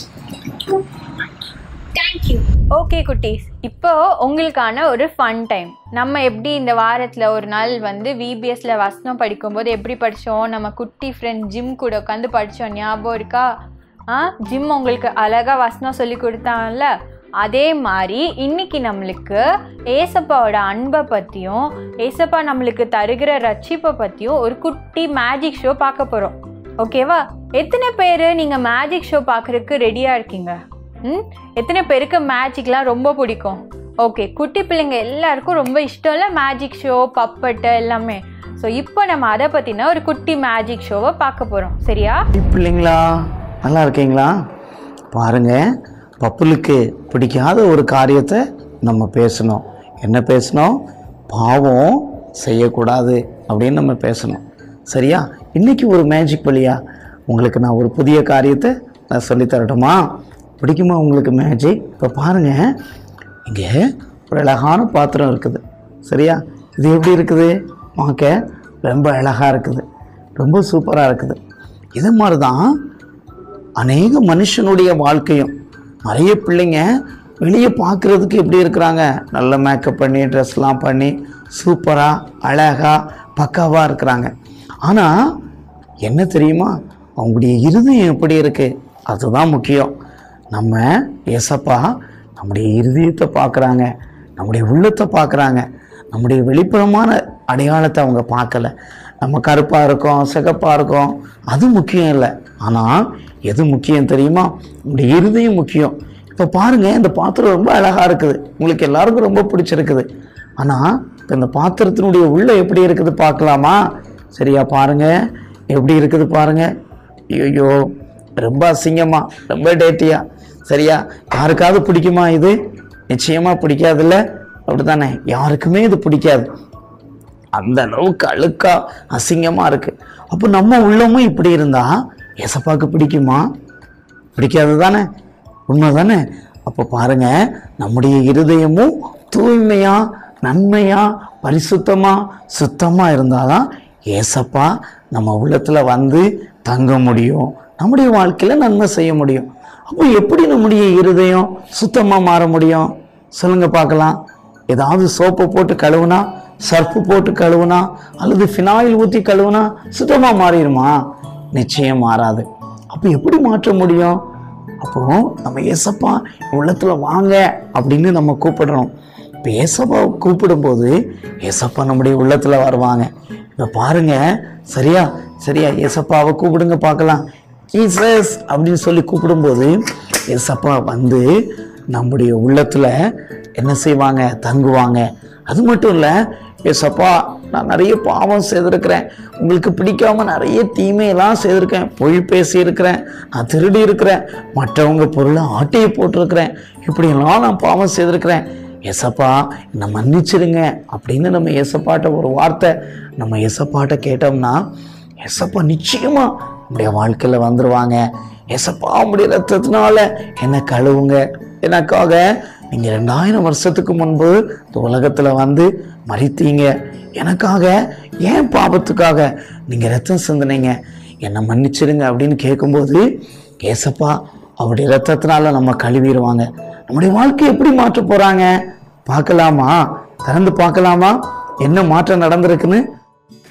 Thank you. Okay குட்டீஸ் இப்போ உங்களுக்கான ஒரு fun time நம்ம எப்படி இந்த வாரத்தில் ஒரு நாள் வந்து விபிஎஸ்ல வசனம் படிக்கும்போது எப்படி படித்தோம் நம்ம குட்டி ஃப்ரெண்ட் ஜிம் கூட உட்காந்து படித்தோம் ஞாபகம் இருக்கா ஆ ஜிம் உங்களுக்கு அழகாக வசனம் சொல்லி கொடுத்தாங்கல்ல அதே மாதிரி இன்னைக்கு நம்மளுக்கு ஏசப்பாவோட அன்பை பற்றியும் ஏசப்பா நம்மளுக்கு தருகிற ரட்சிப்பை பற்றியும் ஒரு குட்டி மேஜிக் ஷோ பார்க்க போகிறோம் ஓகேவா எத்தனை பேர் நீங்கள் மேஜிக் ஷோ பார்க்குறதுக்கு ரெடியாக இருக்கீங்க ம் எத்தனை பேருக்கு மேஜிக்லாம் ரொம்ப பிடிக்கும் ஓகே குட்டி பிள்ளைங்க எல்லாருக்கும் ரொம்ப இஷ்டம் இல்லை மேஜிக் ஷோ பப்பட்டு எல்லாமே ஸோ இப்போ நம்ம அதை பற்றின ஒரு குட்டி மேஜிக் ஷோவை பார்க்க போகிறோம் சரியா பிள்ளைங்களா நல்லா இருக்கீங்களா பாருங்க பப்புலுக்கு பிடிக்காத ஒரு காரியத்தை நம்ம பேசணும் என்ன பேசணும் பாவம் செய்யக்கூடாது அப்படின்னு நம்ம பேசணும் சரியா இன்னைக்கு ஒரு மேஜிக் வழியா உங்களுக்கு நான் ஒரு புதிய காரியத்தை நான் சொல்லித் தரட்டுமா பிடிக்குமா உங்களுக்கு மேஜிக் இப்போ பாருங்க இங்கே ஒரு அழகான பாத்திரம் இருக்குது சரியா இது எப்படி இருக்குது பார்க்க ரொம்ப அழகாக இருக்குது ரொம்ப சூப்பராக இருக்குது இது மாதிரி தான் அநேக மனுஷனுடைய வாழ்க்கையும் நிறைய பிள்ளைங்க வெளியே பார்க்குறதுக்கு எப்படி இருக்கிறாங்க நல்ல மேக்கப் பண்ணி ட்ரெஸ்லாம் பண்ணி சூப்பராக அழகாக பக்காவாக இருக்கிறாங்க ஆனால் என்ன தெரியுமா அவங்களுடைய இருதயம் எப்படி இருக்குது அதுதான் முக்கியம் நம்ம ஏசப்பா நம்முடைய இருதயத்தை பார்க்குறாங்க நம்முடைய உள்ளத்தை பார்க்குறாங்க நம்முடைய வெளிப்புறமான அடையாளத்தை அவங்க பார்க்கல நம்ம கருப்பாக இருக்கோம் சிகப்பாக இருக்கோம் அது முக்கியம் இல்லை ஆனால் எது முக்கியம் தெரியுமா நம்முடைய இருதயம் முக்கியம் இப்போ பாருங்கள் இந்த பாத்திரம் ரொம்ப அழகாக இருக்குது உங்களுக்கு எல்லாருக்கும் ரொம்ப பிடிச்சிருக்குது ஆனால் இப்போ இந்த பாத்திரத்தினுடைய உள்ள எப்படி இருக்குது பார்க்கலாமா சரியா பாருங்கள் எப்படி இருக்குது பாருங்கள் ஐயோ ரொம்ப அசிங்கமா ரொம்ப டேட்டியா சரியா யாருக்காவது பிடிக்குமா இது நிச்சயமா பிடிக்காதுல்ல அப்படித்தானே யாருக்குமே இது பிடிக்காது அந்த அளவுக்கு அழுக்கா அசிங்கமா இருக்கு அப்போ நம்ம உள்ளமும் இப்படி இருந்தா எசப்பாக்கு பிடிக்குமா பிடிக்காது தானே உண்மை தானே அப்போ பாருங்க நம்முடைய இருதயமும் தூய்மையா நன்மையா பரிசுத்தமா சுத்தமா இருந்தாதான் ஏசப்பா நம்ம உள்ளத்துல வந்து தங்க முடியும் நம்முடைய வாழ்க்கையில நன்மை செய்ய முடியும் அப்போ எப்படி நம்முடைய இருதயம் சுத்தமா மாற முடியும் சொல்லுங்க பார்க்கலாம் ஏதாவது சோப்பை போட்டு கழுவுனா சர்ஃப்பு போட்டு கழுவுனா அல்லது ஃபினாயில் ஊற்றி கழுவுனா சுத்தமா மாறிடுமா நிச்சயம் மாறாது அப்போ எப்படி மாற்ற முடியும் அப்போ நம்ம ஏசப்பா உள்ளத்துல வாங்க அப்படின்னு நம்ம கூப்பிடுறோம் இப்போ ஏசப்பா கூப்பிடும்போது ஏசப்பா நம்முடைய உள்ளத்துல வருவாங்க இப்போ பாருங்க சரியா சரியா ஏசப்பாவை கூப்பிடுங்க பார்க்கலாம் ஜீசஸ் அப்படின்னு சொல்லி கூப்பிடும்போது ஏசப்பா வந்து நம்முடைய உள்ளத்துல என்ன செய்வாங்க தங்குவாங்க அது மட்டும் இல்லை ஏசப்பா நான் நிறைய பாவம் செய்திருக்கிறேன் உங்களுக்கு பிடிக்காம நிறைய தீமையெல்லாம் செய்திருக்கேன் பொய் பேசியிருக்கிறேன் நான் திருடி இருக்கிறேன் மற்றவங்க பொருளை ஆட்டையை போட்டிருக்கிறேன் இப்படியெல்லாம் நான் பாவம் செய்திருக்கிறேன் ஏசப்பா என்னை மன்னிச்சிடுங்க அப்படின்னு நம்ம ஏசப்பாட்ட ஒரு வார்த்தை நம்ம ஏசப்பாட்ட கேட்டோம்னா ஏசப்பா நிச்சயமா நம்முடைய வாழ்க்கையில் வந்துருவாங்க ஏசப்பா உங்களுடைய ரத்தத்தினால என்னை கழுவுங்க எனக்காக நீங்கள் ரெண்டாயிரம் வருஷத்துக்கு முன்பு இந்த உலகத்தில் வந்து மறித்தீங்க எனக்காக ஏன் பாபத்துக்காக நீங்கள் ரத்தம் சிந்தினீங்க என்னை மன்னிச்சிடுங்க அப்படின்னு கேட்கும்போது ஏசப்பா அவருடைய ரத்தத்தினால நம்ம கழுவிடுவாங்க நம்முடைய வாழ்க்கை எப்படி மாற்ற போகிறாங்க பார்க்கலாமா திறந்து பார்க்கலாமா என்ன மாற்றம் நடந்திருக்குன்னு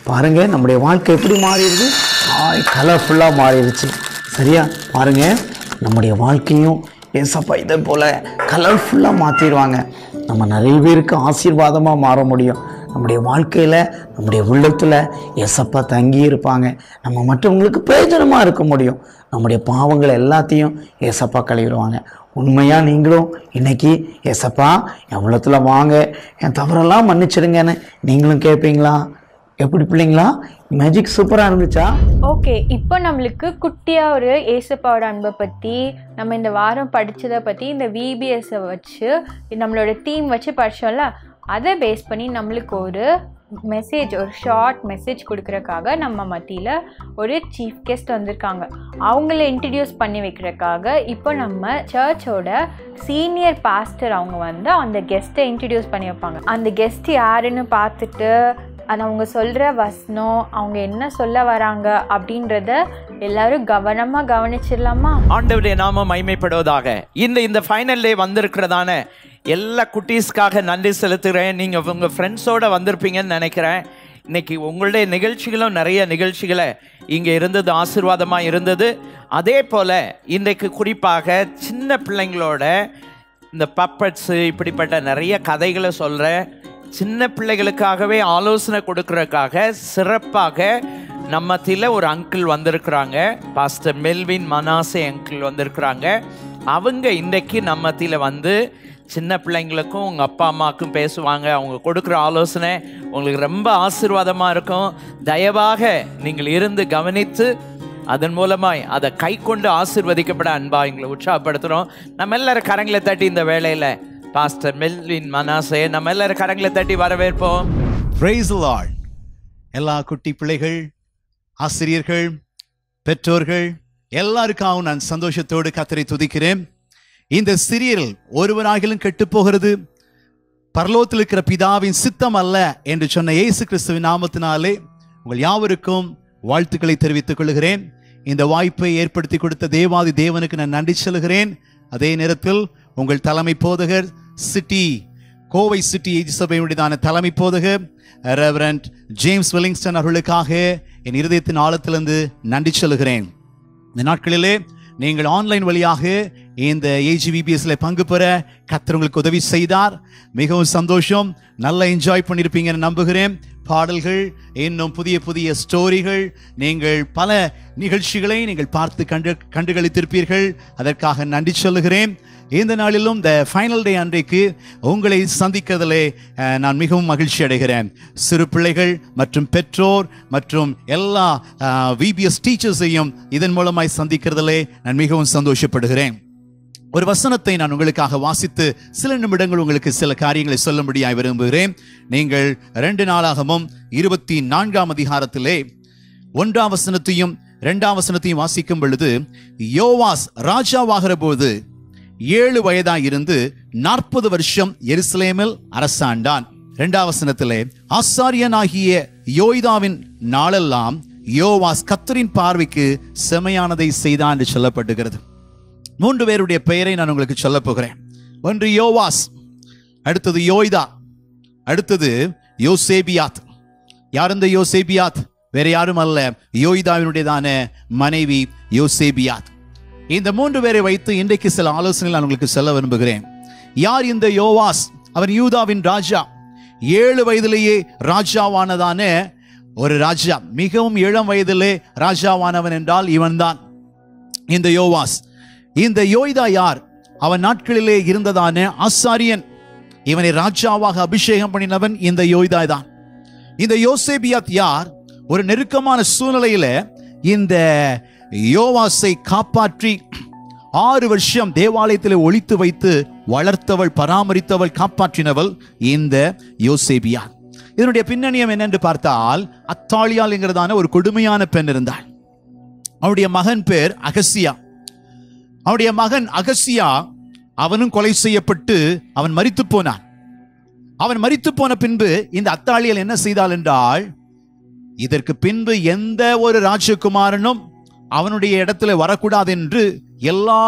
பாருங்க நம்முடைய வாழ்க்கை எப்படி மாறிடுது ஆய் கலர்ஃபுல்லாக மாறிடுச்சு சரியா பாருங்க நம்முடைய வாழ்க்கையும் ஏசப்பா இதை போல் கலர்ஃபுல்லாக மாற்றிடுவாங்க நம்ம நிறைய பேருக்கு ஆசீர்வாதமாக மாற முடியும் நம்முடைய வாழ்க்கையில் நம்முடைய உள்ளத்தில் ஏசப்பா தங்கி இருப்பாங்க நம்ம மற்றவங்களுக்கு பிரயோஜனமாக இருக்க முடியும் நம்முடைய பாவங்களை எல்லாத்தையும் ஏசப்பா கழுவிடுவாங்க உண்மையாக நீங்களும் இன்னைக்கு ஏசப்பா என் உள்ளத்தில் வாங்க என் தவறெல்லாம் மன்னிச்சிடுங்கன்னு நீங்களும் கேட்பீங்களா எப்படி பிள்ளைங்களா மேஜிக் சூப்பராக இருந்துச்சா ஓகே இப்போ நம்மளுக்கு குட்டியாக ஒரு ஏசப்பாவோட அன்பை பற்றி நம்ம இந்த வாரம் படித்ததை பற்றி இந்த விபிஎஸ்ஸை வச்சு நம்மளோட தீம் வச்சு படித்தோம்ல அதை பேஸ் பண்ணி நம்மளுக்கு ஒரு மெசேஜ் ஒரு ஷார்ட் மெசேஜ் கொடுக்குறக்காக நம்ம மத்தியில் ஒரு சீஃப் கெஸ்ட் வந்திருக்காங்க அவங்கள இன்ட்ரடியூஸ் பண்ணி வைக்கிறக்காக இப்போ நம்ம சர்ச்சோட சீனியர் பாஸ்டர் அவங்க வந்து அந்த கெஸ்ட்டை இன்ட்ரடியூஸ் பண்ணி வைப்பாங்க அந்த கெஸ்ட் யாருன்னு பார்த்துட்டு அது அவங்க சொல்கிற வசனம் அவங்க என்ன சொல்ல வராங்க அப்படின்றத எல்லாரும் கவனமாக கவனிச்சிடலாமா ஆண்டவருடைய நாமம் மைமைப்படுவதாக இந்த இந்த ஃபைனல் டே வந்திருக்கிறதான எல்லா குட்டீஸ்க்காக நன்றி செலுத்துகிறேன் நீங்கள் உங்கள் ஃப்ரெண்ட்ஸோடு வந்திருப்பீங்கன்னு நினைக்கிறேன் இன்னைக்கு உங்களுடைய நிகழ்ச்சிகளும் நிறைய நிகழ்ச்சிகளை இங்கே இருந்தது ஆசீர்வாதமாக இருந்தது அதே போல் இன்றைக்கு குறிப்பாக சின்ன பிள்ளைங்களோட இந்த பப்பட்ஸு இப்படிப்பட்ட நிறைய கதைகளை சொல்கிறேன் சின்ன பிள்ளைகளுக்காகவே ஆலோசனை கொடுக்கறதுக்காக சிறப்பாக நம்ம மத்தியில் ஒரு அங்கிள் வந்திருக்கிறாங்க பாஸ்டர் மெல்வின் மனாசே அங்கிள் வந்திருக்கிறாங்க அவங்க இன்றைக்கு நம்ம மத்தியில் வந்து சின்ன பிள்ளைங்களுக்கும் உங்கள் அப்பா அம்மாவுக்கும் பேசுவாங்க அவங்க கொடுக்குற ஆலோசனை உங்களுக்கு ரொம்ப ஆசீர்வாதமாக இருக்கும் தயவாக நீங்கள் இருந்து கவனித்து அதன் மூலமாய் அதை கை கொண்டு ஆசீர்வதிக்கப்பட அன்பா எங்களை உற்சாகப்படுத்துகிறோம் நம்ம எல்லாரும் கரங்களை தட்டி இந்த வேலையில் பாஸ்டர் மெல்வின் மனாசே நம்ம எல்லாரும் கரங்களை தட்டி வரவேற்போம் பிரைஸ் லார்ட் எல்லா குட்டி பிள்ளைகள் ஆசிரியர்கள் பெற்றோர்கள் எல்லாருக்காகவும் நான் சந்தோஷத்தோடு கத்தரை துதிக்கிறேன் இந்த சிறியல் ஒருவனாகிலும் கெட்டுப் போகிறது பரலோகத்தில் இருக்கிற பிதாவின் சித்தம் அல்ல என்று சொன்ன இயேசு கிறிஸ்துவின் நாமத்தினாலே உங்கள் யாவருக்கும் வாழ்த்துக்களை தெரிவித்துக் கொள்கிறேன் இந்த வாய்ப்பை ஏற்படுத்தி கொடுத்த தேவாதி தேவனுக்கு நான் நன்றி சொல்கிறேன் அதே நேரத்தில் உங்கள் தலைமை போதகர் சிட்டி கோவை சிட்டி ஏஜ் சபையினுடையதான தலைமை போதகர் ரெவரண்ட் ஜேம்ஸ் வெல்லிங்ஸ்டன் அவர்களுக்காக என் இருதயத்தின் ஆழத்திலிருந்து நன்றி சொல்கிறேன் இந்த நாட்களிலே நீங்கள் ஆன்லைன் வழியாக இந்த ஏஜிவிபிஎஸ்ல பங்கு பெற கத்தர் உங்களுக்கு உதவி செய்தார் மிகவும் சந்தோஷம் நல்லா என்ஜாய் பண்ணியிருப்பீங்கன்னு நம்புகிறேன் பாடல்கள் இன்னும் புதிய புதிய ஸ்டோரிகள் நீங்கள் பல நிகழ்ச்சிகளை நீங்கள் பார்த்து கண்டு கண்டுகளித்திருப்பீர்கள் அதற்காக நன்றி சொல்லுகிறேன் இந்த நாளிலும் இந்த ஃபைனல் டே அன்றைக்கு உங்களை சந்திக்கிறதிலே அஹ், நான் மிகவும் மகிழ்ச்சி அடைகிறேன் சிறு பிள்ளைகள் மற்றும் பெற்றோர் மற்றும் எல்லா விபிஎஸ் டீச்சர்ஸையும் இதன் மூலமாய் சந்திக்கிறதிலே நான் மிகவும் சந்தோஷப்படுகிறேன் ஒரு வசனத்தை நான் உங்களுக்காக வாசித்து சில நிமிடங்கள் உங்களுக்கு சில காரியங்களை சொல்லும்படியாய் விரும்புகிறேன் நீங்கள் ரெண்டு நாளாகவும் இருபத்தி நான்காம் அதிகாரத்திலே ஒன்றாம் வசனத்தையும் இரண்டாம் வசனத்தையும் வாசிக்கும் பொழுது யோவாஸ் ராஜாவாகிற போது ஏழு வயதாய் இருந்து நாற்பது வருஷம் எருசலேமில் அரசாண்டான் இரண்டாம் வசனத்திலே ஆசாரியனாகிய யோய்தாவின் நாளெல்லாம் யோவாஸ் கத்தரின் பார்வைக்கு செமையானதை செய்தான் என்று சொல்லப்படுகிறது மூன்று பேருடைய பெயரை நான் உங்களுக்கு சொல்ல போகிறேன் ஒன்று யோவாஸ் அடுத்தது யோய்தா அடுத்தது யோசேபியாத் யார் இந்த யோசேபியாத் வேற யாரும் அல்ல யோய்தாவினுடையதான மனைவி யோசேபியாத் இந்த மூன்று பேரை வைத்து இன்றைக்கு சில ஆலோசனைகள் நான் உங்களுக்கு சொல்ல விரும்புகிறேன் யார் இந்த யோவாஸ் அவர் யூதாவின் ராஜா ஏழு வயதிலேயே ராஜாவானதான ஒரு ராஜா மிகவும் இளம் வயதிலே ராஜாவானவன் என்றால் இவன்தான் இந்த யோவாஸ் இந்த யோய்தா யார் அவன் நாட்களிலே இருந்ததான ஆசாரியன் இவனை ராஜாவாக அபிஷேகம் பண்ணினவன் இந்த யோய்தா தான் இந்த யோசேபியாத் யார் ஒரு நெருக்கமான சூழ்நிலையில இந்த யோவாஸை காப்பாற்றி ஆறு வருஷம் தேவாலயத்தில் ஒழித்து வைத்து வளர்த்தவள் பராமரித்தவள் காப்பாற்றினவள் இந்த யோசேபியா இதனுடைய பின்னணியம் என்னென்று பார்த்தால் அத்தாளியால் என்கிறதான ஒரு கொடுமையான பெண் இருந்தாள் அவருடைய மகன் பேர் அகசியா அவருடைய மகன் அகசியா அவனும் கொலை செய்யப்பட்டு அவன் மரித்து போனான் அவன் மரித்து போன பின்பு இந்த அத்தாளியல் என்ன செய்தாள் என்றால் இதற்கு பின்பு எந்த ஒரு ராஜகுமாரனும் அவனுடைய இடத்துல வரக்கூடாது என்று எல்லா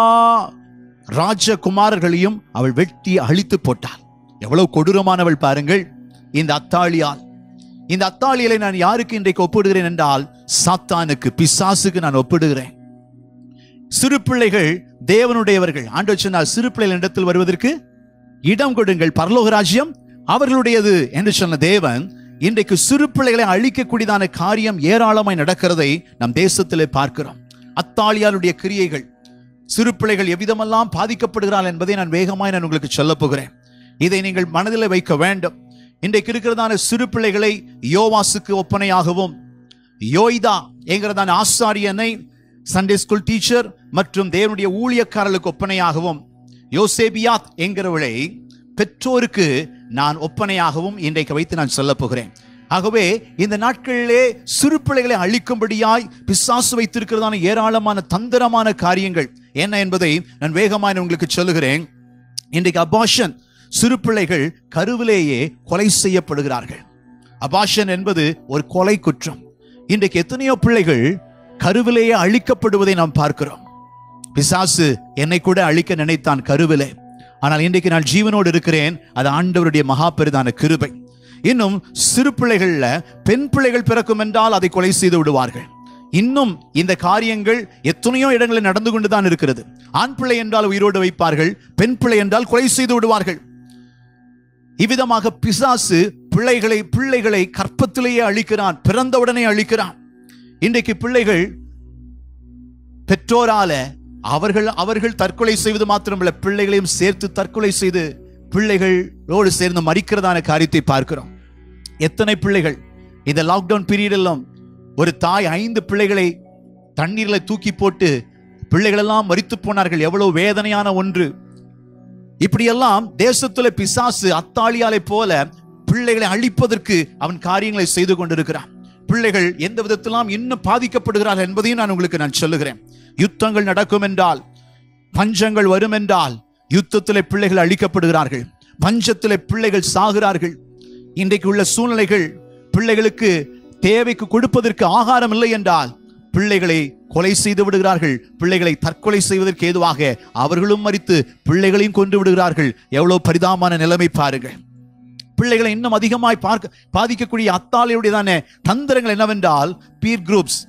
ராஜகுமாரர்களையும் அவள் வெட்டி அழித்து போட்டாள் எவ்வளவு கொடூரமானவள் பாருங்கள் இந்த அத்தாளியால் இந்த அத்தாளியலை நான் யாருக்கு இன்றைக்கு ஒப்பிடுகிறேன் என்றால் சாத்தானுக்கு பிசாசுக்கு நான் ஒப்பிடுகிறேன் சிறு பிள்ளைகள் தேவனுடையவர்கள் ஆண்டவர் சொன்னார் சிறு பிள்ளைகள் இடத்தில் வருவதற்கு இடம் கொடுங்கள் பரலோக ராஜ்யம் அவர்களுடையது என்று சொன்ன தேவன் இன்றைக்கு சிறு பிள்ளைகளை அழிக்கக்கூடியதான காரியம் ஏராளமாய் நடக்கிறதை நம் தேசத்திலே பார்க்கிறோம் அத்தாளியாருடைய கிரியைகள் சிறு பிள்ளைகள் எவ்விதமெல்லாம் பாதிக்கப்படுகிறார்கள் என்பதை நான் வேகமாய் நான் உங்களுக்கு சொல்லப் போகிறேன் இதை நீங்கள் மனதில் வைக்க வேண்டும் இன்றைக்கு இருக்கிறதான சிறு பிள்ளைகளை யோவாசுக்கு ஒப்பனையாகவும் யோய்தா என்கிறதான ஆசாரியனை சண்டே ஸ்கூல் டீச்சர் மற்றும் தேவனுடைய ஊழியக்காரர்களுக்கு ஒப்பனையாகவும் யோசேபியாத் என்கிறவளை பெற்றோருக்கு நான் ஒப்பனையாகவும் இன்றைக்கு வைத்து நான் சொல்லப் போகிறேன் ஆகவே இந்த நாட்களிலே சிறு பிள்ளைகளை அழிக்கும்படியாய் பிசாசு வைத்திருக்கிறதான ஏராளமான தந்திரமான காரியங்கள் என்ன என்பதை நான் வேகமாக உங்களுக்கு சொல்லுகிறேன் இன்றைக்கு அபாஷன் சிறு பிள்ளைகள் கருவிலேயே கொலை செய்யப்படுகிறார்கள் அபாஷன் என்பது ஒரு கொலை குற்றம் இன்றைக்கு எத்தனையோ பிள்ளைகள் கருவிலேயே அழிக்கப்படுவதை நாம் பார்க்கிறோம் பிசாசு என்னை கூட அழிக்க நினைத்தான் கருவிலே ஆனால் இன்றைக்கு நான் ஜீவனோடு இருக்கிறேன் அது ஆண்டவருடைய மகா பெரிதான கிருபை இன்னும் சிறு பிள்ளைகள்ல பெண் பிள்ளைகள் பிறக்கும் என்றால் அதை கொலை செய்து விடுவார்கள் இன்னும் இந்த காரியங்கள் எத்தனையோ இடங்களில் நடந்து கொண்டுதான் இருக்கிறது ஆண் பிள்ளை என்றால் உயிரோடு வைப்பார்கள் பெண் பிள்ளை என்றால் கொலை செய்து விடுவார்கள் இவ்விதமாக பிசாசு பிள்ளைகளை பிள்ளைகளை கற்பத்திலேயே அழிக்கிறான் பிறந்தவுடனே அழிக்கிறான் இன்றைக்கு பிள்ளைகள் பெற்றோரால அவர்கள் அவர்கள் தற்கொலை செய்வது மாத்திரமல்ல பிள்ளைகளையும் சேர்த்து தற்கொலை செய்து பிள்ளைகளோடு சேர்ந்து மறிக்கிறதான காரியத்தை பார்க்கிறோம் எத்தனை பிள்ளைகள் இந்த லாக்டவுன் பீரியடெல்லாம் ஒரு தாய் ஐந்து பிள்ளைகளை தண்ணீரில் தூக்கி போட்டு பிள்ளைகளெல்லாம் மறித்து போனார்கள் எவ்வளவு வேதனையான ஒன்று இப்படியெல்லாம் தேசத்துல பிசாசு அத்தாளியாலை போல பிள்ளைகளை அழிப்பதற்கு அவன் காரியங்களை செய்து கொண்டிருக்கிறான் பிள்ளைகள் எந்த விதத்திலாம் இன்னும் பாதிக்கப்படுகிறார்கள் என்பதையும் நான் உங்களுக்கு நான் சொல்லுகிறேன் யுத்தங்கள் நடக்கும் என்றால் பஞ்சங்கள் வரும் என்றால் யுத்தத்திலே பிள்ளைகள் அழிக்கப்படுகிறார்கள் பஞ்சத்திலே பிள்ளைகள் சாகிறார்கள் இன்றைக்கு உள்ள சூழ்நிலைகள் பிள்ளைகளுக்கு தேவைக்கு கொடுப்பதற்கு ஆகாரம் இல்லை என்றால் பிள்ளைகளை கொலை செய்து விடுகிறார்கள் பிள்ளைகளை தற்கொலை செய்வதற்கு ஏதுவாக அவர்களும் மறித்து பிள்ளைகளையும் கொண்டு விடுகிறார்கள் எவ்வளவு பரிதாபமான நிலைமை பாருங்கள் பிள்ளைகளை இன்னும் அதிகமாய் பார்க்க பாதிக்கக்கூடிய அத்தாலையுடையதான தந்திரங்கள் என்னவென்றால் பீர் குரூப்ஸ்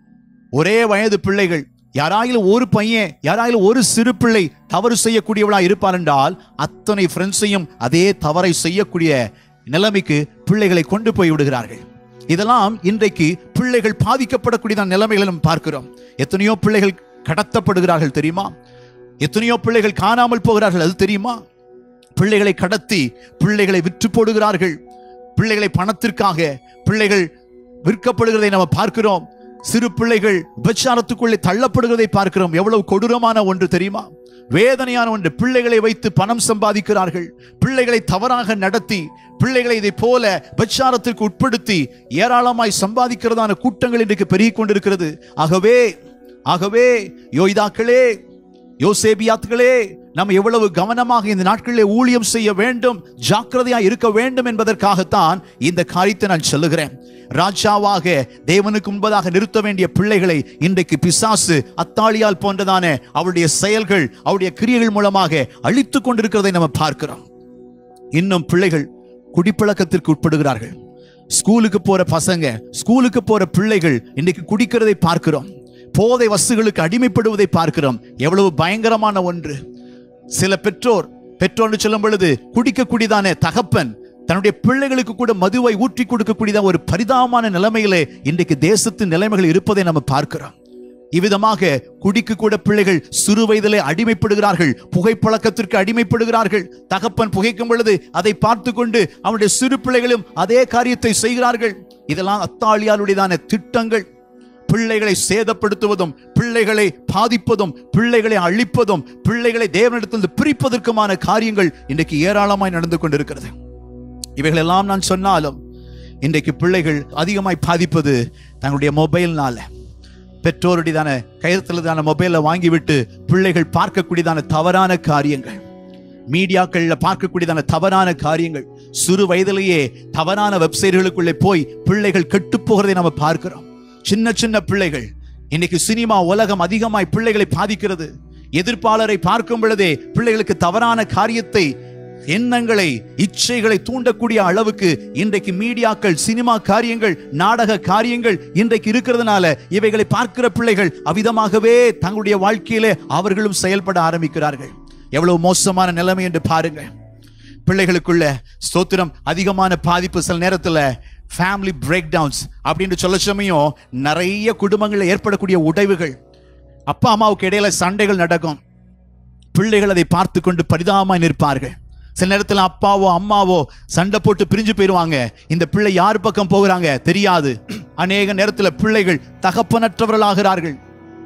ஒரே வயது பிள்ளைகள் யாராயிலும் ஒரு பையன் யாராயிலும் ஒரு சிறு பிள்ளை தவறு செய்யக்கூடியவளா இருப்பார் என்றால் அத்தனை ஃப்ரெண்ட்ஸையும் அதே தவறை செய்யக்கூடிய நிலைமைக்கு பிள்ளைகளை கொண்டு போய் விடுகிறார்கள் இதெல்லாம் இன்றைக்கு பிள்ளைகள் பாதிக்கப்படக்கூடியதான நிலைமைகளை நம்ம பார்க்கிறோம் எத்தனையோ பிள்ளைகள் கடத்தப்படுகிறார்கள் தெரியுமா எத்தனையோ பிள்ளைகள் காணாமல் போகிறார்கள் அது தெரியுமா பிள்ளைகளை கடத்தி பிள்ளைகளை விற்று போடுகிறார்கள் பிள்ளைகளை பணத்திற்காக பிள்ளைகள் விற்கப்படுகிறதை நம்ம பார்க்கிறோம் சிறு பிள்ளைகள் விபச்சாரத்துக்குள்ளே தள்ளப்படுகிறதை பார்க்கிறோம் எவ்வளவு கொடூரமான ஒன்று தெரியுமா வேதனையான ஒன்று பிள்ளைகளை வைத்து பணம் சம்பாதிக்கிறார்கள் பிள்ளைகளை தவறாக நடத்தி பிள்ளைகளை இதை போல விபச்சாரத்திற்கு உட்படுத்தி ஏராளமாய் சம்பாதிக்கிறதான கூட்டங்கள் இன்றைக்கு பெருகிக் கொண்டிருக்கிறது ஆகவே ஆகவே யோய்தாக்களே யோசேபியாத்துகளே நாம் எவ்வளவு கவனமாக இந்த நாட்களிலே ஊழியம் செய்ய வேண்டும் ஜாக்கிரதையா இருக்க வேண்டும் என்பதற்காகத்தான் இந்த காரியத்தை நான் சொல்லுகிறேன் ராஜாவாக தேவனுக்கு முன்பதாக நிறுத்த வேண்டிய பிள்ளைகளை இன்றைக்கு பிசாசு அத்தாளியால் போன்றதான அவருடைய செயல்கள் அவருடைய கிரியைகள் மூலமாக அழித்துக் கொண்டிருக்கிறதை நம்ம பார்க்கிறோம் இன்னும் பிள்ளைகள் குடிப்பழக்கத்திற்கு உட்படுகிறார்கள் ஸ்கூலுக்கு போற பசங்க ஸ்கூலுக்கு போற பிள்ளைகள் இன்னைக்கு குடிக்கிறதை பார்க்கிறோம் போதை வஸ்துகளுக்கு அடிமைப்படுவதை பார்க்கிறோம் எவ்வளவு பயங்கரமான ஒன்று சில பெற்றோர் பெற்றோர்னு சொல்லும் பொழுது குடிக்கக்கூடியதான தகப்பன் தன்னுடைய பிள்ளைகளுக்கு கூட மதுவை ஊற்றி கொடுக்கக்கூடியதான ஒரு பரிதாபமான நிலைமையிலே இன்றைக்கு தேசத்தின் நிலைமைகள் இருப்பதை நம்ம பார்க்கிறோம் இவ்விதமாக குடிக்கு கூட பிள்ளைகள் சிறு வயதிலே அடிமைப்படுகிறார்கள் புகைப்பழக்கத்திற்கு அடிமைப்படுகிறார்கள் தகப்பன் புகைக்கும் பொழுது அதை பார்த்து கொண்டு அவனுடைய சிறு பிள்ளைகளும் அதே காரியத்தை செய்கிறார்கள் இதெல்லாம் அத்தாளியாருடையதான திட்டங்கள் பிள்ளைகளை சேதப்படுத்துவதும் பிள்ளைகளை பாதிப்பதும் பிள்ளைகளை அழிப்பதும் பிள்ளைகளை தேவனிடத்திலிருந்து பிரிப்பதற்குமான காரியங்கள் இன்றைக்கு ஏராளமாய் நடந்து கொண்டிருக்கிறது இவைகளெல்லாம் நான் சொன்னாலும் இன்றைக்கு பிள்ளைகள் அதிகமாய் பாதிப்பது தங்களுடைய மொபைல்னால பெற்றோருடையதான கையத்தில்தான மொபைலை வாங்கிவிட்டு பிள்ளைகள் பார்க்கக்கூடியதான தவறான காரியங்கள் மீடியாக்கள்ல பார்க்கக்கூடியதான தவறான காரியங்கள் சிறு வயதிலேயே தவறான வெப்சைட்டுகளுக்குள்ளே போய் பிள்ளைகள் கெட்டு போகிறதை நம்ம பார்க்கிறோம் சின்ன சின்ன பிள்ளைகள் இன்னைக்கு சினிமா உலகம் அதிகமாய் பிள்ளைகளை பாதிக்கிறது எதிர்ப்பாளரை பார்க்கும் பொழுதே பிள்ளைகளுக்கு தவறான காரியத்தை எண்ணங்களை இச்சைகளை தூண்டக்கூடிய அளவுக்கு இன்றைக்கு மீடியாக்கள் சினிமா காரியங்கள் நாடக காரியங்கள் இன்றைக்கு இருக்கிறதுனால இவைகளை பார்க்கிற பிள்ளைகள் அவ்விதமாகவே தங்களுடைய வாழ்க்கையிலே அவர்களும் செயல்பட ஆரம்பிக்கிறார்கள் எவ்வளவு மோசமான நிலைமை என்று பாருங்கள் பிள்ளைகளுக்குள்ள ஸ்தோத்திரம் அதிகமான பாதிப்பு சில நேரத்துல ஃபேமிலி பிரேக் டவுன்ஸ் அப்படின்னு சொல்ல சமயம் நிறைய குடும்பங்களில் ஏற்படக்கூடிய உடைவுகள் அப்பா அம்மாவுக்கு இடையில சண்டைகள் நடக்கும் பிள்ளைகள் அதை பார்த்து கொண்டு பரிதாபமாய் நிற்பார்கள் சில நேரத்தில் அப்பாவோ அம்மாவோ சண்டை போட்டு பிரிஞ்சு போயிடுவாங்க இந்த பிள்ளை யார் பக்கம் போகிறாங்க தெரியாது அநேக நேரத்தில் பிள்ளைகள் தகப்பனற்றவர்களாகிறார்கள்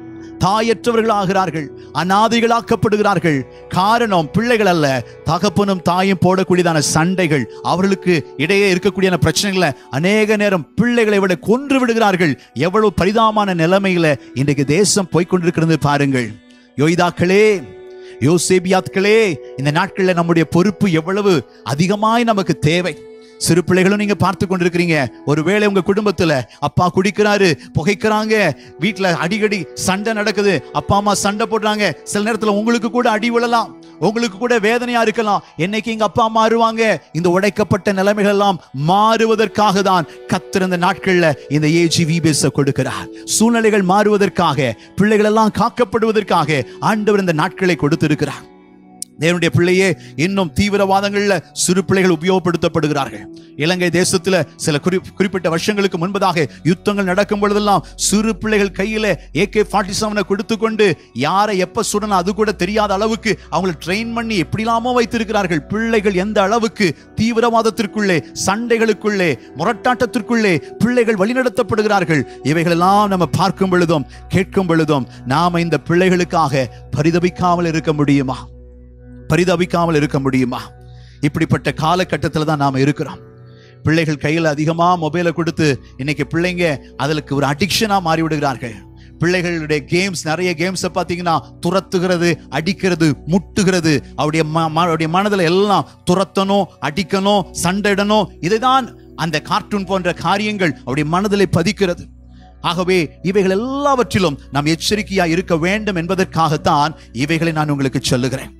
தாயற்றவர்களாகிறார்கள் அனாதைகளாக்கப்படுகிறார்கள் காரணம் பிள்ளைகள் அல்ல தகப்பனும் தாயும் போடக்கூடியதான சண்டைகள் அவர்களுக்கு இடையே இருக்கக்கூடிய பிரச்சனைகளை அநேக நேரம் பிள்ளைகளை விட கொன்று விடுகிறார்கள் எவ்வளவு பரிதாபமான நிலைமையில இன்றைக்கு தேசம் போய்க்கொண்டிருக்கிறது பாருங்கள் யோய்தாக்களே யோசேபியாத்களே இந்த நாட்களில் நம்முடைய பொறுப்பு எவ்வளவு அதிகமாய் நமக்கு தேவை சிறு பிள்ளைகளும் நீங்க பார்த்து கொண்டிருக்கிறீங்க ஒருவேளை உங்க குடும்பத்துல அப்பா குடிக்கிறாரு புகைக்கிறாங்க வீட்டுல அடிக்கடி சண்டை நடக்குது அப்பா அம்மா சண்டை போடுறாங்க சில நேரத்துல உங்களுக்கு கூட அடி விழலாம் உங்களுக்கு கூட வேதனையா இருக்கலாம் என்னைக்கு எங்க அப்பா அம்மா மாறுவாங்க இந்த உடைக்கப்பட்ட நிலைமைகள் எல்லாம் மாறுவதற்காக தான் கத்திருந்த நாட்கள்ல இந்த ஏஜி விபிஎஸ் கொடுக்கிறார் சூழ்நிலைகள் மாறுவதற்காக பிள்ளைகள் எல்லாம் காக்கப்படுவதற்காக ஆண்டவர் இந்த நாட்களை கொடுத்திருக்கிறார் தேவனுடைய பிள்ளையே இன்னும் தீவிரவாதங்கள்ல சிறு பிள்ளைகள் உபயோகப்படுத்தப்படுகிறார்கள் இலங்கை தேசத்துல சில குறி குறிப்பிட்ட வருஷங்களுக்கு முன்பதாக யுத்தங்கள் நடக்கும் பொழுதெல்லாம் சிறு பிள்ளைகள் கையில ஏகே ஃபார்ட்டி செவனை கொடுத்து கொண்டு யாரை எப்ப சுடணும் அது கூட தெரியாத அளவுக்கு அவங்களை ட்ரெயின் பண்ணி எப்படிலாமோ வைத்திருக்கிறார்கள் பிள்ளைகள் எந்த அளவுக்கு தீவிரவாதத்திற்குள்ளே சண்டைகளுக்குள்ளே முரட்டாட்டத்திற்குள்ளே பிள்ளைகள் வழிநடத்தப்படுகிறார்கள் இவைகளெல்லாம் நம்ம பார்க்கும் பொழுதும் கேட்கும் பொழுதும் நாம இந்த பிள்ளைகளுக்காக பரிதபிக்காமல் இருக்க முடியுமா பரிதபிக்காமல் இருக்க முடியுமா இப்படிப்பட்ட காலகட்டத்தில் தான் நாம் இருக்கிறோம் பிள்ளைகள் கையில் அதிகமா மொபைலை கொடுத்து இன்னைக்கு பிள்ளைங்க அதுக்கு ஒரு அடிக்ஷனா மாறி விடுகிறார்கள் பிள்ளைகளுடைய கேம்ஸ் நிறைய கேம்ஸை பார்த்தீங்கன்னா துரத்துகிறது அடிக்கிறது முட்டுகிறது அவருடைய ம- ம- அவருடைய மனதில் எல்லாம் துரத்தணும் அடிக்கணும் சண்டையிடணும் இதுதான் அந்த கார்ட்டூன் போன்ற காரியங்கள் அவருடைய மனதிலே பதிக்கிறது ஆகவே இவைகள் எல்லாவற்றிலும் நாம் எச்சரிக்கையா இருக்க வேண்டும் என்பதற்காகத்தான் இவைகளை நான் உங்களுக்கு சொல்லுகிறேன்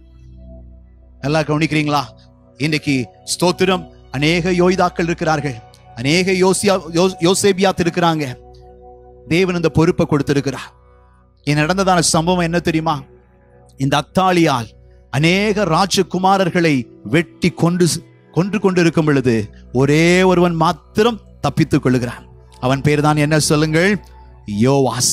நல்லா கவனிக்கிறீங்களா இன்னைக்கு ஸ்தோத்திரம் அநேக யோய்தாக்கள் இருக்கிறார்கள் அநேக யோசியா யோ- யோசேபியாத் இருக்கிறாங்க தேவன் இந்த பொறுப்பை கொடுத்திருக்கிறார் இது நடந்ததான சம்பவம் என்ன தெரியுமா இந்த அத்தாளியால் அநேக ராஜகுமாரர்களை வெட்டி கொண்டு கொன்று கொண்டிருக்கும் பொழுது ஒரே ஒருவன் மாத்திரம் தப்பித்துக் கொள்ளுகிறான் அவன் பேர் தான் என்ன சொல்லுங்கள் யோவாஸ்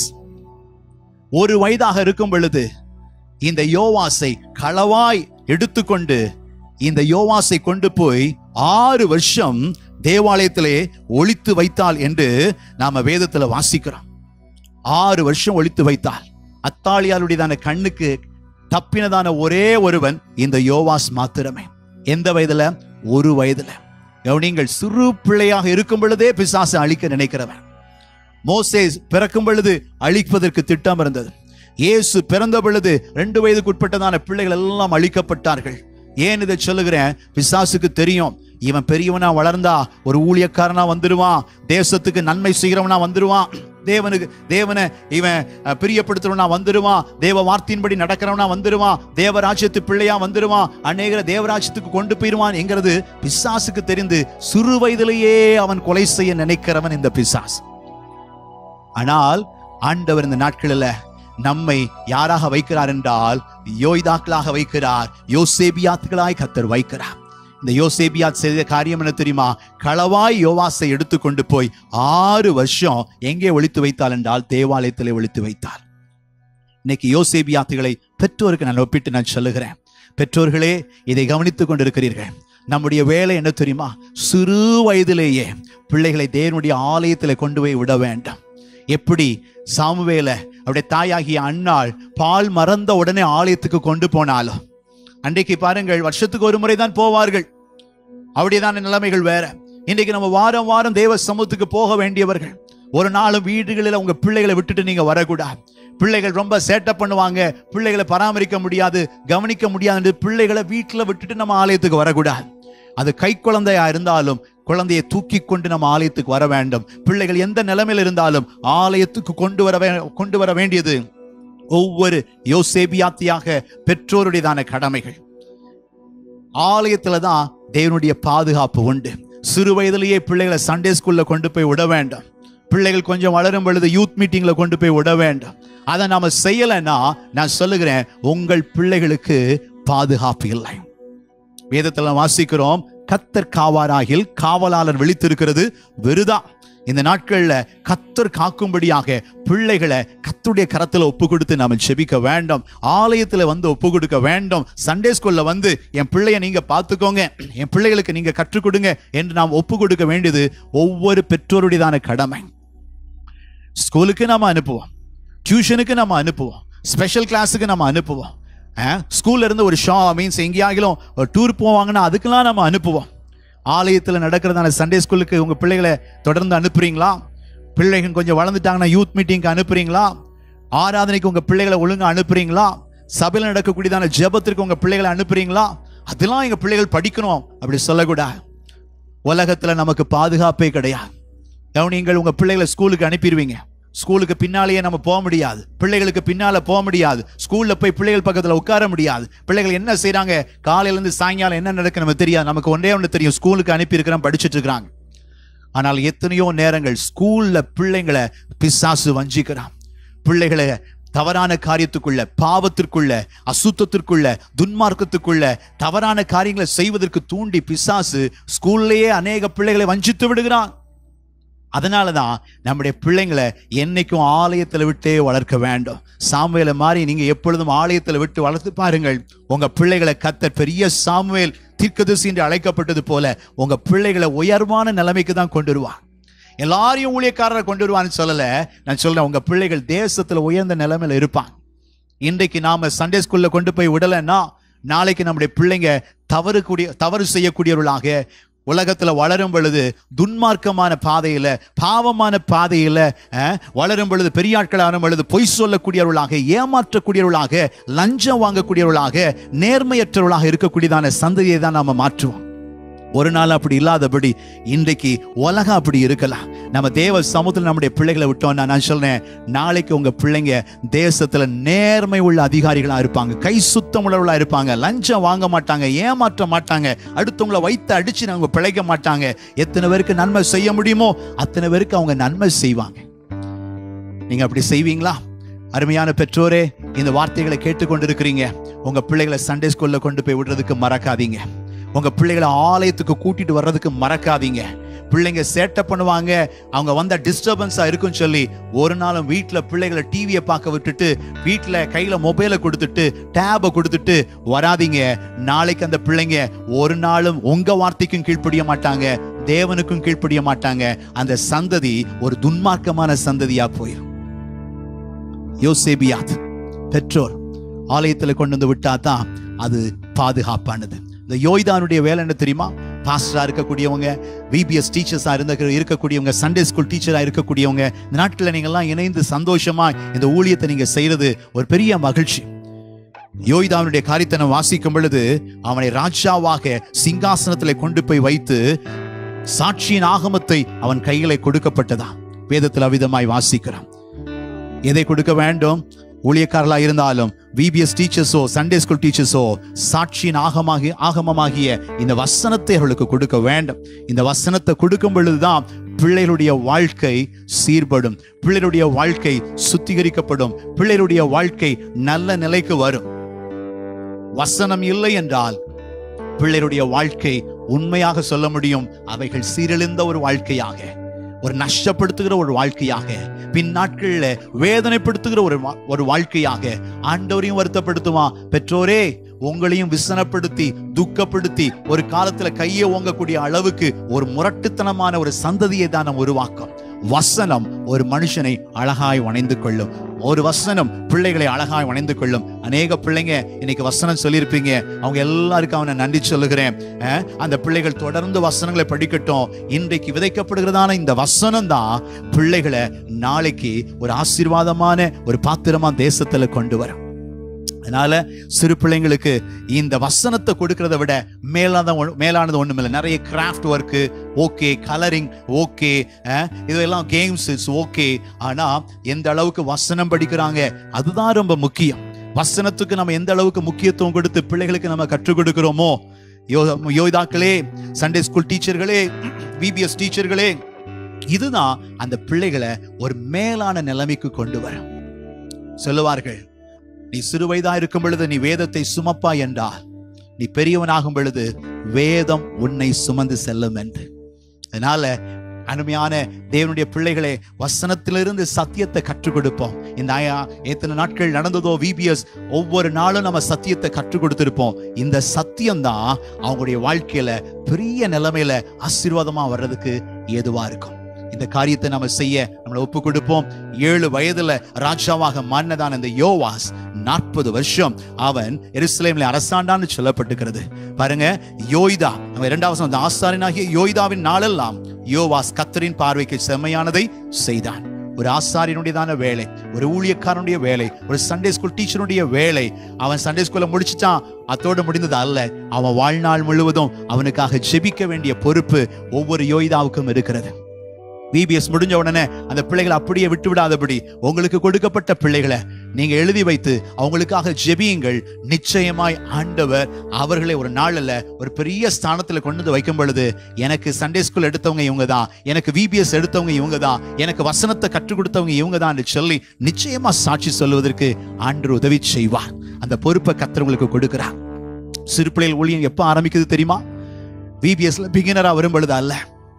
ஒரு வயதாக இருக்கும் பொழுது இந்த யோவாசை களவாய் எடுத்துக்கொண்டு இந்த யோவாசை கொண்டு போய் ஆறு வருஷம் தேவாலயத்திலே ஒளித்து வைத்தாள் என்று நாம வேதத்துல வாசிக்கிறோம் ஆறு வருஷம் ஒளித்து வைத்தாள் அத்தாளியாளுடையதான கண்ணுக்கு தப்பினதான ஒரே ஒருவன் இந்த யோவாஸ் மாத்திரமே எந்த வயதுல ஒரு வயதுல கவனிங்கள் சிறு பிள்ளையாக இருக்கும் பொழுதே பிசாசு அழிக்க நினைக்கிறவன் மோசேஸ் பிறக்கும் பொழுது அழிப்பதற்கு திட்டம் இருந்தது இயேசு பிறந்த பொழுது ரெண்டு வயதுக்கு உட்பட்டதான பிள்ளைகள் எல்லாம் அழிக்கப்பட்டார்கள் ஏன் இதை சொல்லுகிறேன் பிசாசுக்கு தெரியும் இவன் பெரியவனா வளர்ந்தா ஒரு ஊழியக்காரனா வந்துடுவான் தேசத்துக்கு நன்மை செய்கிறவனா வந்துடுவான் தேவனுக்கு தேவனை இவன் அஹ், பிரியப்படுத்துறவனா வந்துடுவான் தேவ வார்த்தையின்படி நடக்கிறவனா வந்துடுவான் தேவராஜ்யத்து பிள்ளையா வந்துடுவான் அநேகர தேவராஜ்யத்துக்கு கொண்டு போயிடுவான் என்கிறது பிசாசுக்கு தெரிந்து சிறு வயதிலேயே அவன் கொலை செய்ய நினைக்கிறவன் இந்த பிசாசு ஆனால் ஆண்டவர் இந்த நாட்களில் நம்மை யாராக வைக்கிறார் என்றால் யோய்தாக்களாக வைக்கிறார் யோசேபியாத்துகளாய் கத்தர் வைக்கிறார் இந்த யோசேபியாத் செய்த காரியம் என்ன தெரியுமா களவாய் யோவாசை எடுத்துக்கொண்டு போய் ஆறு வருஷம் எங்கே ஒளித்து வைத்தாள் என்றால் தேவாலயத்திலே ஒளித்து வைத்தாள் இன்னைக்கு யோசேபியாத்துகளை பெற்றோருக்கு நான் ஒப்பிட்டு நான் சொல்லுகிறேன் பெற்றோர்களே இதை கவனித்துக் கொண்டிருக்கிறீர்கள் நம்முடைய வேலை என்ன தெரியுமா சிறு வயதிலேயே பிள்ளைகளை தேவனுடைய ஆலயத்திலே கொண்டு போய் விட வேண்டாம் எப்படி சாமுவேல அவருடைய தாயாகிய அன்னாள் பால் மறந்த உடனே ஆலயத்துக்கு கொண்டு போனாலும் அன்றைக்கு பாருங்கள் வருஷத்துக்கு ஒரு முறை தான் போவார்கள் அப்படியேதான் நிலைமைகள் வேற இன்றைக்கு நம்ம வாரம் வாரம் தேவ சமூகத்துக்கு போக வேண்டியவர்கள் ஒரு நாளும் வீடுகளில் உங்க பிள்ளைகளை விட்டுட்டு நீங்க வரக்கூடாது பிள்ளைகள் ரொம்ப சேட்டை பண்ணுவாங்க பிள்ளைகளை பராமரிக்க முடியாது கவனிக்க முடியாது பிள்ளைகளை வீட்டில் விட்டுட்டு நம்ம ஆலயத்துக்கு வரக்கூடாது அது கை குழந்தையா இருந்தாலும் குழந்தையை தூக்கி கொண்டு நம்ம ஆலயத்துக்கு வர வேண்டும் பிள்ளைகள் எந்த நிலைமையில் இருந்தாலும் ஆலயத்துக்கு கொண்டு வர வே- கொண்டு வர வேண்டியது ஒவ்வொரு யோசேபியாத்தியாக பெற்றோருடையதான கடமைகள் ஆலயத்துல தான் தேவனுடைய பாதுகாப்பு உண்டு சிறு வயதிலேயே பிள்ளைகளை சண்டே ஸ்கூல்ல கொண்டு போய் விட வேண்டாம் பிள்ளைகள் கொஞ்சம் வளரும் பொழுது யூத் மீட்டிங்ல கொண்டு போய் விட வேண்டாம் அதை நாம செய்யலைன்னா நான் சொல்லுகிறேன் உங்கள் பிள்ளைகளுக்கு பாதுகாப்பு இல்லை வேதத்துல வாசிக்கிறோம் கத்தர் காவாராகில் காவலாளர் விழித்திருக்கிறது வெறுதான் இந்த நாட்கள்ல கத்தர் காக்கும்படியாக பிள்ளைகளை கத்துடைய கரத்துல ஒப்பு கொடுத்து நாம செபிக்க வேண்டாம் ஆலயத்துல வந்து ஒப்பு கொடுக்க வேண்டாம் சண்டே ஸ்கூல்ல வந்து என் பிள்ளைய நீங்க பார்த்துக்கோங்க என் பிள்ளைகளுக்கு நீங்க கற்றுக் கொடுங்க என்று நாம் ஒப்பு கொடுக்க வேண்டியது ஒவ்வொரு பெற்றோருடையதான கடமை ஸ்கூலுக்கு நாம அனுப்புவோம் டியூஷனுக்கு நம்ம அனுப்புவோம் ஸ்பெஷல் கிளாஸுக்கு நம்ம அனுப்புவோம் அஹ், ஸ்கூல்ல இருந்து ஒரு ஷா மீன்ஸ் எங்கேயாகிலும் ஒரு டூர் போவாங்கன்னா அதுக்கெல்லாம் நம்ம அனுப்புவோம் ஆலயத்தில் நடக்கிறதான சண்டே ஸ்கூலுக்கு உங்க பிள்ளைகளை தொடர்ந்து அனுப்புறீங்களா பிள்ளைகள் கொஞ்சம் வளர்ந்துட்டாங்கன்னா யூத் மீட்டிங்க்கு அனுப்புறீங்களா ஆராதனைக்கு உங்க பிள்ளைகளை ஒழுங்கா அனுப்புறீங்களா சபையில் நடக்கக்கூடியதான ஜெபத்திற்கு உங்க பிள்ளைகளை அனுப்புறீங்களா அதெல்லாம் எங்க பிள்ளைகள் படிக்கணும் அப்படி சொல்லக்கூடாது உலகத்துல நமக்கு பாதுகாப்பே கிடையாது கவனிங்கள் உங்க பிள்ளைகளை ஸ்கூலுக்கு அனுப்பிடுவீங்க ஸ்கூலுக்கு பின்னாலேயே நம்ம போக முடியாது பிள்ளைகளுக்கு பின்னால போக முடியாது ஸ்கூல்ல போய் பிள்ளைகள் பக்கத்துல உட்கார முடியாது பிள்ளைகள் என்ன செய்றாங்க காலையில இருந்து சாயங்காலம் என்ன நடக்கு நமக்கு தெரியாது நமக்கு ஒன்றே ஒன்று தெரியும் ஸ்கூலுக்கு அனுப்பி இருக்கிறோம் படிச்சுட்டு இருக்கிறாங்க ஆனால் எத்தனையோ நேரங்கள் ஸ்கூல்ல பிள்ளைங்களை பிசாசு வஞ்சிக்கிறான் பிள்ளைகளை தவறான காரியத்துக்குள்ள பாவத்திற்குள்ள அசுத்தத்திற்குள்ள துன்மார்க்கத்துக்குள்ள தவறான காரியங்களை செய்வதற்கு தூண்டி பிசாசு ஸ்கூல்லேயே அநேக பிள்ளைகளை வஞ்சித்து விடுகிறான் அதனால தான் நம்முடைய பிள்ளைங்களை என்னைக்கும் ஆலயத்தில் விட்டே வளர்க்க வேண்டும் சாமுவேலை மாதிரி நீங்க எப்பொழுதும் ஆலயத்தில் விட்டு வளர்த்து பாருங்கள் உங்க பிள்ளைகளை கத்தர் பெரிய சாமுவேல் தீர்க்கதரிசி என்று அழைக்கப்பட்டது போல உங்க பிள்ளைகளை உயர்வான நிலைமைக்கு தான் கொண்டு வருவான் எல்லாரையும் ஊழியக்காரரை கொண்டு வருவான்னு சொல்லல நான் சொல்றேன் உங்க பிள்ளைகள் தேசத்துல உயர்ந்த நிலைமையில இருப்பான் இன்றைக்கு நாம சண்டே ஸ்கூல்ல கொண்டு போய் விடலைன்னா நாளைக்கு நம்முடைய பிள்ளைங்க தவறு கூடிய தவறு செய்யக்கூடியவர்களாக உலகத்துல வளரும் பொழுது துன்மார்க்கமான பாதையில பாவமான பாதையில அஹ், வளரும் பொழுது பெரிய ஆட்கள் ஆகும் பொழுது பொய் சொல்லக்கூடியவர்களாக ஏமாற்றக்கூடியவர்களாக லஞ்சம் வாங்கக்கூடியவர்களாக நேர்மையற்றவர்களாக இருக்கக்கூடியதான சந்ததியை தான் நாம மாற்றுவோம் ஒரு நாள் அப்படி இல்லாதபடி இன்றைக்கு உலகம் அப்படி இருக்கலாம் நம்ம தேவ சமூகத்தில் நம்முடைய பிள்ளைகளை விட்டோம்னா நான் சொல்றேன் நாளைக்கு உங்க பிள்ளைங்க தேசத்துல நேர்மை உள்ள அதிகாரிகளா இருப்பாங்க கை சுத்தம் உள்ளவர்களா இருப்பாங்க லஞ்சம் வாங்க மாட்டாங்க ஏமாற்ற மாட்டாங்க அடுத்தவங்களை வைத்து அடிச்சு அவங்க பிழைக்க மாட்டாங்க எத்தனை பேருக்கு நன்மை செய்ய முடியுமோ அத்தனை பேருக்கு அவங்க நன்மை செய்வாங்க நீங்க அப்படி செய்வீங்களா அருமையான பெற்றோரே இந்த வார்த்தைகளை கேட்டுக்கொண்டிருக்கிறீங்க உங்க பிள்ளைகளை சண்டே ஸ்கூல்ல கொண்டு போய் விடுறதுக்கு மறக்காதீங்க உங்க பிள்ளைகளை ஆலயத்துக்கு கூட்டிட்டு வர்றதுக்கு மறக்காதீங்க பிள்ளைங்க சேட்டை பண்ணுவாங்க அவங்க வந்த டிஸ்டர்பன்ஸா இருக்குன்னு சொல்லி ஒரு நாளும் வீட்ல பிள்ளைகளை டிவியை பார்க்க விட்டுட்டு வீட்ல கையில மொபைலை கொடுத்துட்டு டேபை கொடுத்துட்டு வராதீங்க நாளைக்கு அந்த பிள்ளைங்க ஒரு நாளும் உங்க வார்த்தைக்கும் கீழ்ப்படிய மாட்டாங்க தேவனுக்கும் கீழ்ப்படிய மாட்டாங்க அந்த சந்ததி ஒரு துன்மார்க்கமான சந்ததியா போயிடும் யோசேபியாத் பெற்றோர் ஆலயத்துல கொண்டு வந்து விட்டா தான் அது பாதுகாப்பானது இந்த யோய்தானுடைய வேலை என்ன தெரியுமா பாஸ்டரா இருக்கக்கூடியவங்க விபிஎஸ் டீச்சர்ஸா இருந்த இருக்கக்கூடியவங்க சண்டே ஸ்கூல் டீச்சரா இருக்கக்கூடியவங்க இந்த நாட்களில் நீங்கள்லாம் இணைந்து சந்தோஷமா இந்த ஊழியத்தை நீங்க செய்யறது ஒரு பெரிய மகிழ்ச்சி யோய்தானுடைய காரியத்தை நான் வாசிக்கும் பொழுது அவனை ராஜாவாக சிங்காசனத்திலே கொண்டு போய் வைத்து சாட்சியின் ஆகமத்தை அவன் கையிலே கொடுக்கப்பட்டதா வேதத்தில் அவிதமாய் வாசிக்கிறான் எதை கொடுக்க வேண்டும் ஊழியக்காரர்களா இருந்தாலும் விபிஎஸ் டீச்சர்ஸோ சண்டே ஸ்கூல் டீச்சர்ஸோ சாட்சியின் ஆகமாகி ஆகமமாகிய இந்த வசனத்தை அவர்களுக்கு கொடுக்க வேண்டும் இந்த வசனத்தை கொடுக்கும் பொழுதுதான் பிள்ளைகளுடைய வாழ்க்கை சீர்படும் பிள்ளைகளுடைய வாழ்க்கை சுத்திகரிக்கப்படும் பிள்ளைகளுடைய வாழ்க்கை நல்ல நிலைக்கு வரும் வசனம் இல்லை என்றால் பிள்ளைகளுடைய வாழ்க்கை உண்மையாக சொல்ல முடியும் அவைகள் சீரழிந்த ஒரு வாழ்க்கையாக ஒரு நஷ்டப்படுத்துகிற ஒரு வாழ்க்கையாக பின் நாட்கள்ல வேதனைப்படுத்துகிற ஒரு வா- ஒரு வாழ்க்கையாக ஆண்டவரையும் வருத்தப்படுத்துவான் பெற்றோரே உங்களையும் விசனப்படுத்தி துக்கப்படுத்தி ஒரு காலத்துல கையை ஓங்கக்கூடிய அளவுக்கு ஒரு முரட்டுத்தனமான ஒரு சந்ததியை தான் நம்ம உருவாக்கும் வசனம் ஒரு மனுஷனை அழகாய் வணைந்து கொள்ளும் ஒரு வசனம் பிள்ளைகளை அழகாய் வணைந்து கொள்ளும் அநேக பிள்ளைங்க இன்னைக்கு வசனம் சொல்லியிருப்பீங்க அவங்க எல்லாருக்கும் அவனை நன்றி சொல்லுகிறேன் அஹ், அந்த பிள்ளைகள் தொடர்ந்து வசனங்களை படிக்கட்டும் இன்றைக்கு விதைக்கப்படுகிறதான இந்த வசனம் தான் பிள்ளைகளை நாளைக்கு ஒரு ஆசீர்வாதமான ஒரு பாத்திரமா தேசத்துல கொண்டு வரும் அதனால சிறு பிள்ளைங்களுக்கு இந்த வசனத்தை கொடுக்கறத விட மேலான ஒண்ணு- மேலானது ஒண்ணும் இல்லை நிறைய craft work okay colouring okay இதெல்லாம் கேம்ஸ் இட்ஸ் ஓகே ஆனா எந்த அளவுக்கு வசனம் படிக்கிறாங்க அதுதான் ரொம்ப முக்கியம் வசனத்துக்கு நம்ம எந்த அளவுக்கு முக்கியத்துவம் கொடுத்து பிள்ளைகளுக்கு நம்ம கற்றுக் கொடுக்கிறோமோ யோ யோதாக்களே சண்டே ஸ்கூல் டீச்சர்களே விபிஎஸ் டீச்சர்களே இதுதான் அந்த பிள்ளைகளை ஒரு மேலான நிலைமைக்கு கொண்டு வரும் சொல்லுவார்கள் நீ சிறுவயதா இருக்கும் பொழுது நீ வேதத்தை சுமப்பா என்றால் நீ பெரியவனாகும் பொழுது வேதம் உன்னை சுமந்து செல்லும் என்று அதனால அருமையான தேவனுடைய பிள்ளைகளே வசனத்திலிருந்து சத்தியத்தை கற்றுக் கொடுப்போம் இந்த ஆயா எத்தனை நாட்கள் நடந்ததோ விபிஎஸ் ஒவ்வொரு நாளும் நம்ம சத்தியத்தை கற்றுக் கொடுத்திருப்போம் இந்த சத்தியம் தான் அவங்களுடைய வாழ்க்கையில பெரிய நிலைமையில ஆசீர்வாதமா வர்றதுக்கு ஏதுவா இருக்கும் இந்த காரியத்தை நம்ம செய்ய நம்மளை ஒப்பு கொடுப்போம் ஏழு வயதுல ராஜாவாக மாறினதான இந்த யோவாஸ் நாற்பது வருஷம் அவன் எருசலேமில் அரசாண்டான்னு சொல்லப்பட்டிருக்கிறது பாருங்க யோய்தா நம்ம இரண்டாவது அந்த ஆசாரியனாகிய யோய்தாவின் நாளெல்லாம் யோவாஸ் கத்தரின் பார்வைக்கு செம்மையானதை செய்தான் ஒரு ஆசாரியனுடையதான வேலை ஒரு ஊழியக்காரனுடைய வேலை ஒரு சண்டே ஸ்கூல் டீச்சருடைய வேலை அவன் சண்டே ஸ்கூல்ல முடிச்சிட்டான் அத்தோடு முடிந்தது அல்ல அவன் வாழ்நாள் முழுவதும் அவனுக்காக ஜெபிக்க வேண்டிய பொறுப்பு ஒவ்வொரு யோய்தாவுக்கும் இருக்கிறது விபிஎஸ் முடிஞ்ச உடனே அந்த பிள்ளைகளை அப்படியே விட்டு விடாதபடி உங்களுக்கு கொடுக்கப்பட்ட பிள்ளைகளை நீங்க எழுதி வைத்து அவங்களுக்காக ஜெபியுங்கள் நிச்சயமாய் ஆண்டவர் அவர்களை ஒரு நாள்ல ஒரு பெரிய ஸ்தானத்துல கொண்டு வந்து வைக்கும் பொழுது எனக்கு சண்டே ஸ்கூல் எடுத்தவங்க இவங்க தான் எனக்கு விபிஎஸ் எடுத்தவங்க இவங்க தான் எனக்கு வசனத்தை கற்றுக் கொடுத்தவங்க இவங்க தான் சொல்லி நிச்சயமா சாட்சி சொல்லுவதற்கு ஆண்டு உதவி செய்வார் அந்த பொறுப்பை கத்தவங்களுக்கு கொடுக்கிறார் சிறு பிள்ளைகள் ஊழியம் எப்ப ஆரம்பிக்குது தெரியுமா விபிஎஸ்ல பிகினரா வரும் பொழுது அல்ல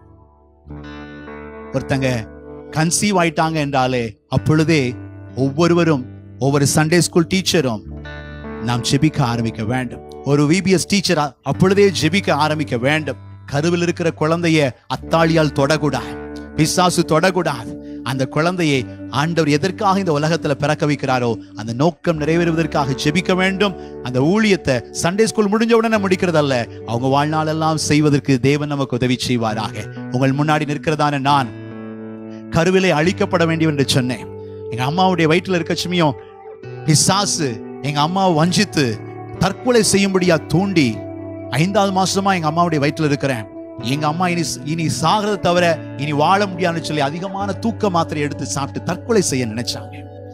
ஒருத்தங்க கன்சீவ் ஆயிட்டாங்க என்றாலே அப்பொழுதே ஒவ்வொருவரும் ஒவ்வொரு சண்டே ஸ்கூல் டீச்சரும் நாம் ஜெபிக்க ஆரம்பிக்க வேண்டும் ஒரு விபிஎஸ் டீச்சரா அப்பொழுதே ஜெபிக்க ஆரம்பிக்க வேண்டும் கருவில் இருக்கிற குழந்தைய அத்தாளியால் தொடக்கூடாது பிசாசு தொடக்கூடாது அந்த குழந்தையை ஆண்டவர் எதற்காக இந்த உலகத்துல பிறக்க வைக்கிறாரோ அந்த நோக்கம் நிறைவேறுவதற்காக ஜெபிக்க வேண்டும் அந்த ஊழியத்தை சண்டே ஸ்கூல் முடிஞ்ச உடனே முடிக்கிறதல்ல அவங்க வாழ்நாளெல்லாம் செய்வதற்கு தேவன் நமக்கு உதவி செய்வாராக உங்கள் முன்னாடி நிற்கிறதான நான் கருவிலை அழிக்கப்பட வேண்டும் என்று சொன்னேன் எங்க அம்மாவுடைய வயிற்றுல இருக்க சமயம் பிசாசு எங்க அம்மாவை வஞ்சித்து தற்கொலை செய்யும்படியா தூண்டி ஐந்தாவது மாசமா எங்க அம்மாவுடைய வயிற்றுல இருக்கிறேன் எங்க அம்மா இனி இனி சாகிறத தவிர இனி வாழ முடியாதுன்னு சொல்லி அதிகமான தூக்க மாத்திரை எடுத்து சாப்பிட்டு தற்கொலை செய்ய நினைச்சாங்க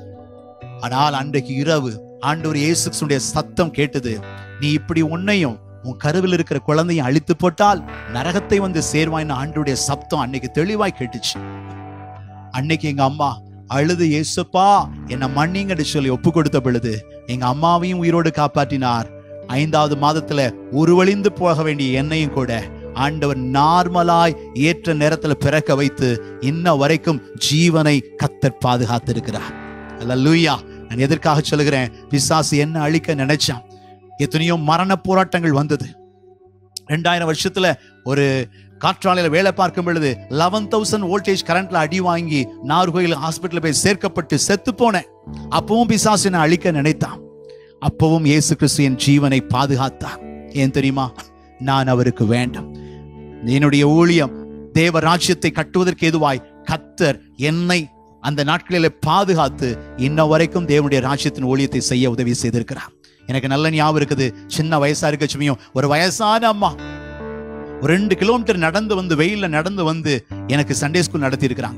ஆனால் அன்றைக்கு இரவு ஆண்டவர் இயேசுடைய சத்தம் கேட்டது நீ இப்படி உன்னையும் உன் கருவில் இருக்கிற குழந்தையும் அழித்து போட்டால் நரகத்தை வந்து சேர்வாய்ன்னு ஆண்டவருடைய சப்தம் அன்னைக்கு தெளிவாய் கேட்டுச்சு அன்னைக்கு எங்க அம்மா அழுது ஏசப்பா என்ன மன்னிங்கன்னு சொல்லி ஒப்பு கொடுத்த பொழுது எங்க அம்மாவையும் உயிரோடு காப்பாற்றினார் ஐந்தாவது மாதத்துல உருவழிந்து போக வேண்டிய என்னையும் கூட ஆண்டவர் நார்மலாய் ஏற்ற நேரத்துல பிறக்க வைத்து இன்ன வரைக்கும் ஜீவனை கத்தர் பாதுகாத்திருக்கிறார் அல்லூயா நான் எதற்காக சொல்லுகிறேன் பிசாசு என்ன அழிக்க நினைச்சான் எத்தனையோ மரண போராட்டங்கள் வந்தது ரெண்டாயிரம் வருஷத்துல ஒரு காற்றாலையில வேலை பார்க்கும் பொழுது லெவன் தௌசண்ட் வோல்டேஜ் கரண்ட்ல அடி வாங்கி நார்கோயில் ஹாஸ்பிட்டல் போய் சேர்க்கப்பட்டு செத்து போனேன் அப்பவும் பிசாசு என்னை அழிக்க நினைத்தான் அப்பவும் இயேசு கிறிஸ்து என் ஜீவனை பாதுகாத்தார் ஏன் தெரியுமா நான் அவருக்கு வேண்டும் என்னுடைய ஊழியம் தேவ ராஜ்யத்தை கட்டுவதற்கு எதுவாய் கத்தர் என்னை அந்த நாட்களில பாதுகாத்து இன்ன வரைக்கும் தேவனுடைய ராஜ்யத்தின் ஊழியத்தை செய்ய உதவி செய்திருக்கிறார் எனக்கு நல்ல ஞாபகம் இருக்குது சின்ன வயசா இருக்க சமயம் ஒரு வயசான அம்மா ஒரு ரெண்டு கிலோமீட்டர் நடந்து வந்து வெயில்ல நடந்து வந்து எனக்கு சண்டே ஸ்கூல் நடத்தி இருக்கிறாங்க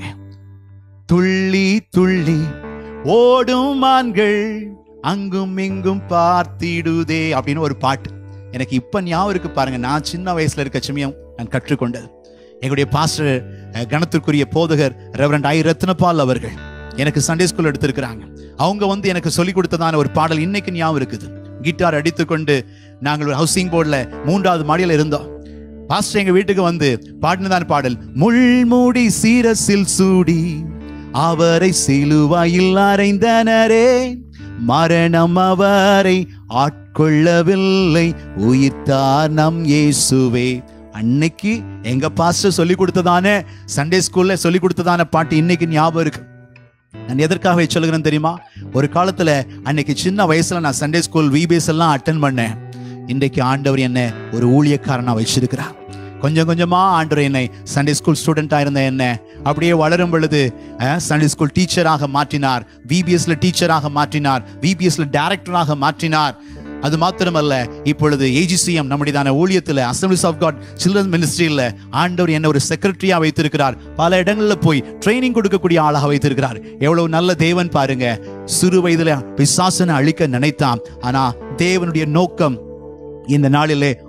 துள்ளி துள்ளி ஓடும் மான்கள் அங்கும் இங்கும் பார்த்திடுதே அப்படின்னு ஒரு பாட்டு எனக்கு இப்ப ஞாபகம் இருக்கு பாருங்க நான் சின்ன வயசுல இருக்க சமயம் நான் கற்றுக்கொண்டது எங்களுடைய பாஸ்டர் அஹ், கணத்திற்குரிய போதகர் ரெவரண்ட் ஐ ரத்னபால் அவர்கள் எனக்கு சண்டே ஸ்கூல் எடுத்திருக்கிறாங்க அவங்க வந்து எனக்கு சொல்லி கொடுத்ததான ஒரு பாடல் இன்னைக்கு ஞாபகம் இருக்குது கிட்டார் அடித்துக்கொண்டு நாங்கள் ஒரு ஹவுசிங் போர்டில் மூன்றாவது மாடியில் இருந்தோம் பாஸ்டர் எங்க வீட்டுக்கு வந்து பாடினதான பாடல் முள்மூடி சீரசில் சூடி அவரை சிலுவாயில் அறைந்தனரே மரணம் அவரை ஆட்கொள்ளவில்லை உயிர்த்தார் நம் இயேசுவே அன்னைக்கு எங்க பாஸ்டர் சொல்லி கொடுத்ததான சண்டே ஸ்கூல்ல சொல்லி கொடுத்ததான பாட்டு இன்னைக்கு ஞாபகம் இருக்கு நான் எதற்காக இதை சொல்லுகிறேன் தெரியுமா ஒரு காலத்துல அன்னைக்கு சின்ன வயசுல நான் சண்டே ஸ்கூல் விபிஎஸ் எல்லாம் அட்டன் பண்ணேன் இன்றைக்கு ஆண்டவர் என்ன ஒரு ஊழியக்காரனா வச்சிருக்கிறார் கொஞ்சம் கொஞ்சமா ஆண்டவர் என்னை சண்டே ஸ்கூல் ஸ்டூடெண்டா இருந்த என்ன அப்படியே வளரும் பொழுது சண்டே ஸ்கூல் டீச்சராக மாற்றினார் விபிஎஸ்ல டீச்சராக மாற்றினார் விபிஎஸ்ல டைரக்டராக மாற்றினார் அது மாத்திரமல்ல இப்பொழுது ஏஜிசிஎம் நம்முடையதான ஊழியத்தில் அசம்பிளிஸ் ஆஃப் காட் சில்ட்ரன் மினிஸ்ட்ரியில் ஆண்டவர் என்ன ஒரு செக்ரட்டரியா வைத்திருக்கிறார் பல இடங்களில் போய் ட்ரைனிங் கொடுக்கக்கூடிய ஆளாக வைத்திருக்கிறார் எவ்வளவு நல்ல தேவன் பாருங்க சிறு வயதுல பிசாசனை அழிக்க நினைத்தான் ஆனா தேவனுடைய நோக்கம் இந்த நாளிலே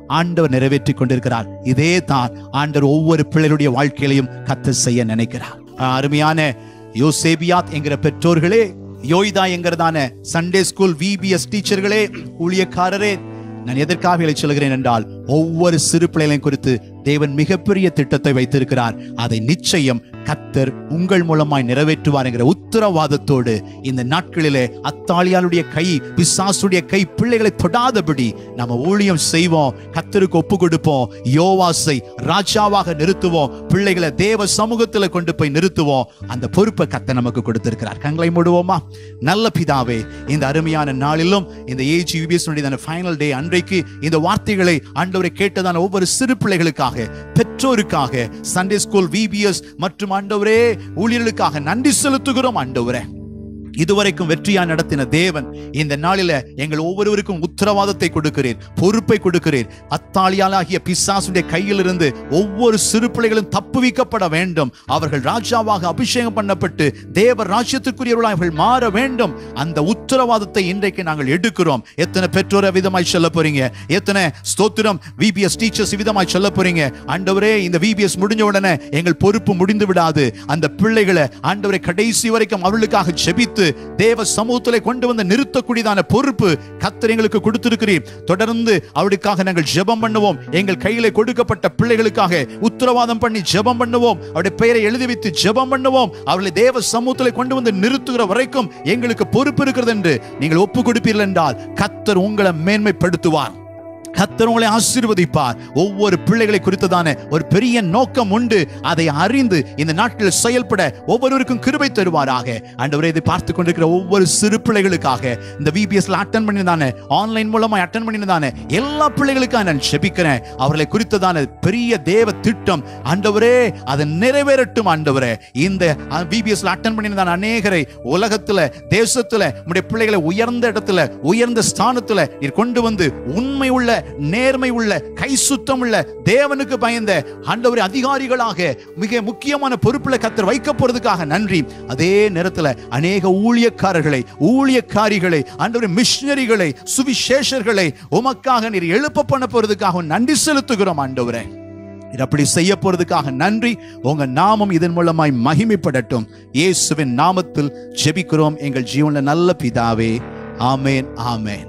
ஆண்டவர் நிறைவேற்றி கொண்டிருக்கிறார் இதே தான் ஆண்டவர் ஒவ்வொரு பிள்ளைகளுடைய வாழ்க்கையிலையும் கத்த செய்ய நினைக்கிறார் ஆஹ், அருமையான யோசேபியாத் என்கிற பெற்றோர்களே யோய்தா என்கிறதான சண்டே ஸ்கூல் விபிஎஸ் டீச்சர்களே ஊழியக்காரரே நான் எதற்காக இதை சொல்கிறேன் என்றால் ஒவ்வொரு சிறு பிள்ளைகளையும் குறித்து தேவன் மிகப்பெரிய திட்டத்தை வைத்திருக்கிறார் அதை நிச்சயம் கத்தர் உங்கள் மூலமாய் நிறைவேற்றுவார் என்கிற உத்தரவாதத்தோடு இந்த நாட்களிலே அத்தாளியாளுடைய கை பிசாசுடைய கை பிள்ளைகளை தொடாதபடி நம்ம ஊழியம் செய்வோம் கத்தருக்கு ஒப்பு கொடுப்போம் யோவாசை ராஜாவாக நிறுத்துவோம் பிள்ளைகளை தேவ சமூகத்தில் கொண்டு போய் நிறுத்துவோம் அந்த பொறுப்பை கத்த நமக்கு கொடுத்திருக்கிறார் கண்களை மூடுவோமா நல்ல பிதாவே இந்த அருமையான நாளிலும் இந்த ஏஜ் யூபிஎஸ் ஃபைனல் டே அன்றைக்கு இந்த வார்த்தைகளை ஆண்டவரை கேட்டதான ஒவ்வொரு சிறு பிள்ளைகளுக்காக பெற்றோருக்காக சண்டே ஸ்கூல் விபிஎஸ் மற்றும் ஆண்டவரே ஊழியர்களுக்காக நன்றி செலுத்துகிறோம் ஆண்டவரே இதுவரைக்கும் வெற்றியா நடத்தின தேவன் இந்த நாளில எங்கள் ஒவ்வொருவருக்கும் உத்தரவாதத்தை கொடுக்கிறீர் பொறுப்பை கொடுக்கிறீர் அத்தாளியாலாகிய பிசாசுடைய கையிலிருந்து ஒவ்வொரு சிறு பிள்ளைகளும் தப்புவிக்கப்பட வேண்டும் அவர்கள் ராஜாவாக அபிஷேகம் பண்ணப்பட்டு தேவ ராஜ்யத்துக்குரியவர்களாக அவர்கள் மாற வேண்டும் அந்த உத்தரவாதத்தை இன்றைக்கு நாங்கள் எடுக்கிறோம் எத்தனை பெற்றோர் விதமாய் சொல்ல போறீங்க எத்தனை ஸ்தோத்திரம் விபிஎஸ் டீச்சர்ஸ் விதமாய் சொல்ல போறீங்க ஆண்டவரே இந்த விபிஎஸ் முடிஞ்ச உடனே எங்கள் பொறுப்பு முடிந்து விடாது அந்த பிள்ளைகளை ஆண்டவரை கடைசி வரைக்கும் அவர்களுக்காக ஜெபித்து தேவ சமூகத்திலே கொண்டு வந்து நிறுத்தக்கூடியதான பொறுப்பு கத்தர் எங்களுக்கு கொடுத்திருக்கிறீர் தொடர்ந்து அவருக்காக நாங்கள் ஜெபம் பண்ணுவோம் எங்கள் கையிலே கொடுக்கப்பட்ட பிள்ளைகளுக்காக உத்தரவாதம் பண்ணி ஜெபம் பண்ணுவோம் அவருடைய பெயரை எழுதி வைத்து ஜெபம் பண்ணுவோம் அவர்களை தேவ சமூகத்திலே கொண்டு வந்து நிறுத்துகிற வரைக்கும் எங்களுக்கு பொறுப்பு இருக்கிறது என்று நீங்கள் ஒப்பு கொடுப்பீர்கள் என்றால் கத்தர் உங்களை மேன்மைப்படுத்துவார் கத்தர் உங்களை ஆசீர்வதிப்பார் ஒவ்வொரு பிள்ளைகளை குறித்ததான ஒரு பெரிய நோக்கம் உண்டு அதை அறிந்து இந்த நாட்டில் செயல்பட ஒவ்வொருவருக்கும் கிருபை தருவாராக ஆண்டவரே இதை பார்த்து கொண்டிருக்கிற ஒவ்வொரு சிறு பிள்ளைகளுக்காக இந்த விபிஎஸ்ல அட்டன் பண்ணினதான ஆன்லைன் மூலமா அட்டன் பண்ணினதான எல்லா பிள்ளைகளுக்காக நான் ஜெபிக்கிறேன் அவர்களை குறித்ததான பெரிய தேவ திட்டம் ஆண்டவரே அதை நிறைவேறட்டும் ஆண்டவரே இந்த விபிஎஸ்ல அட்டன் பண்ணினதான அநேகரை உலகத்துல தேசத்துல உடைய பிள்ளைகளை உயர்ந்த இடத்துல உயர்ந்த ஸ்தானத்துல நீர் கொண்டு வந்து உண்மை உள்ள நேர்மை உள்ள கை சுத்தம் உள்ள தேவனுக்கு பயந்த ஆண்டவரே அதிகாரிகளாக மிக முக்கியமான பொறுப்புல கத்தர் வைக்க போறதுக்காக நன்றி அதே நேரத்துல அநேக ஊழியக்காரர்களை ஊழியக்காரிகளை ஆண்டவரே மிஷினரிகளை சுவிசேஷர்களை உமக்காக நீர் எழுப்ப பண்ண போறதுக்காக நன்றி செலுத்துகிறோம் ஆண்டவரே இது அப்படி செய்ய போறதுக்காக நன்றி உங்க நாமம் இதன் மூலமாய் மகிமைப்படட்டும் இயேசுவின் நாமத்தில் ஜெபிக்கிறோம் எங்கள் ஜீவன்ல நல்ல பிதாவே ஆமேன் ஆமேன்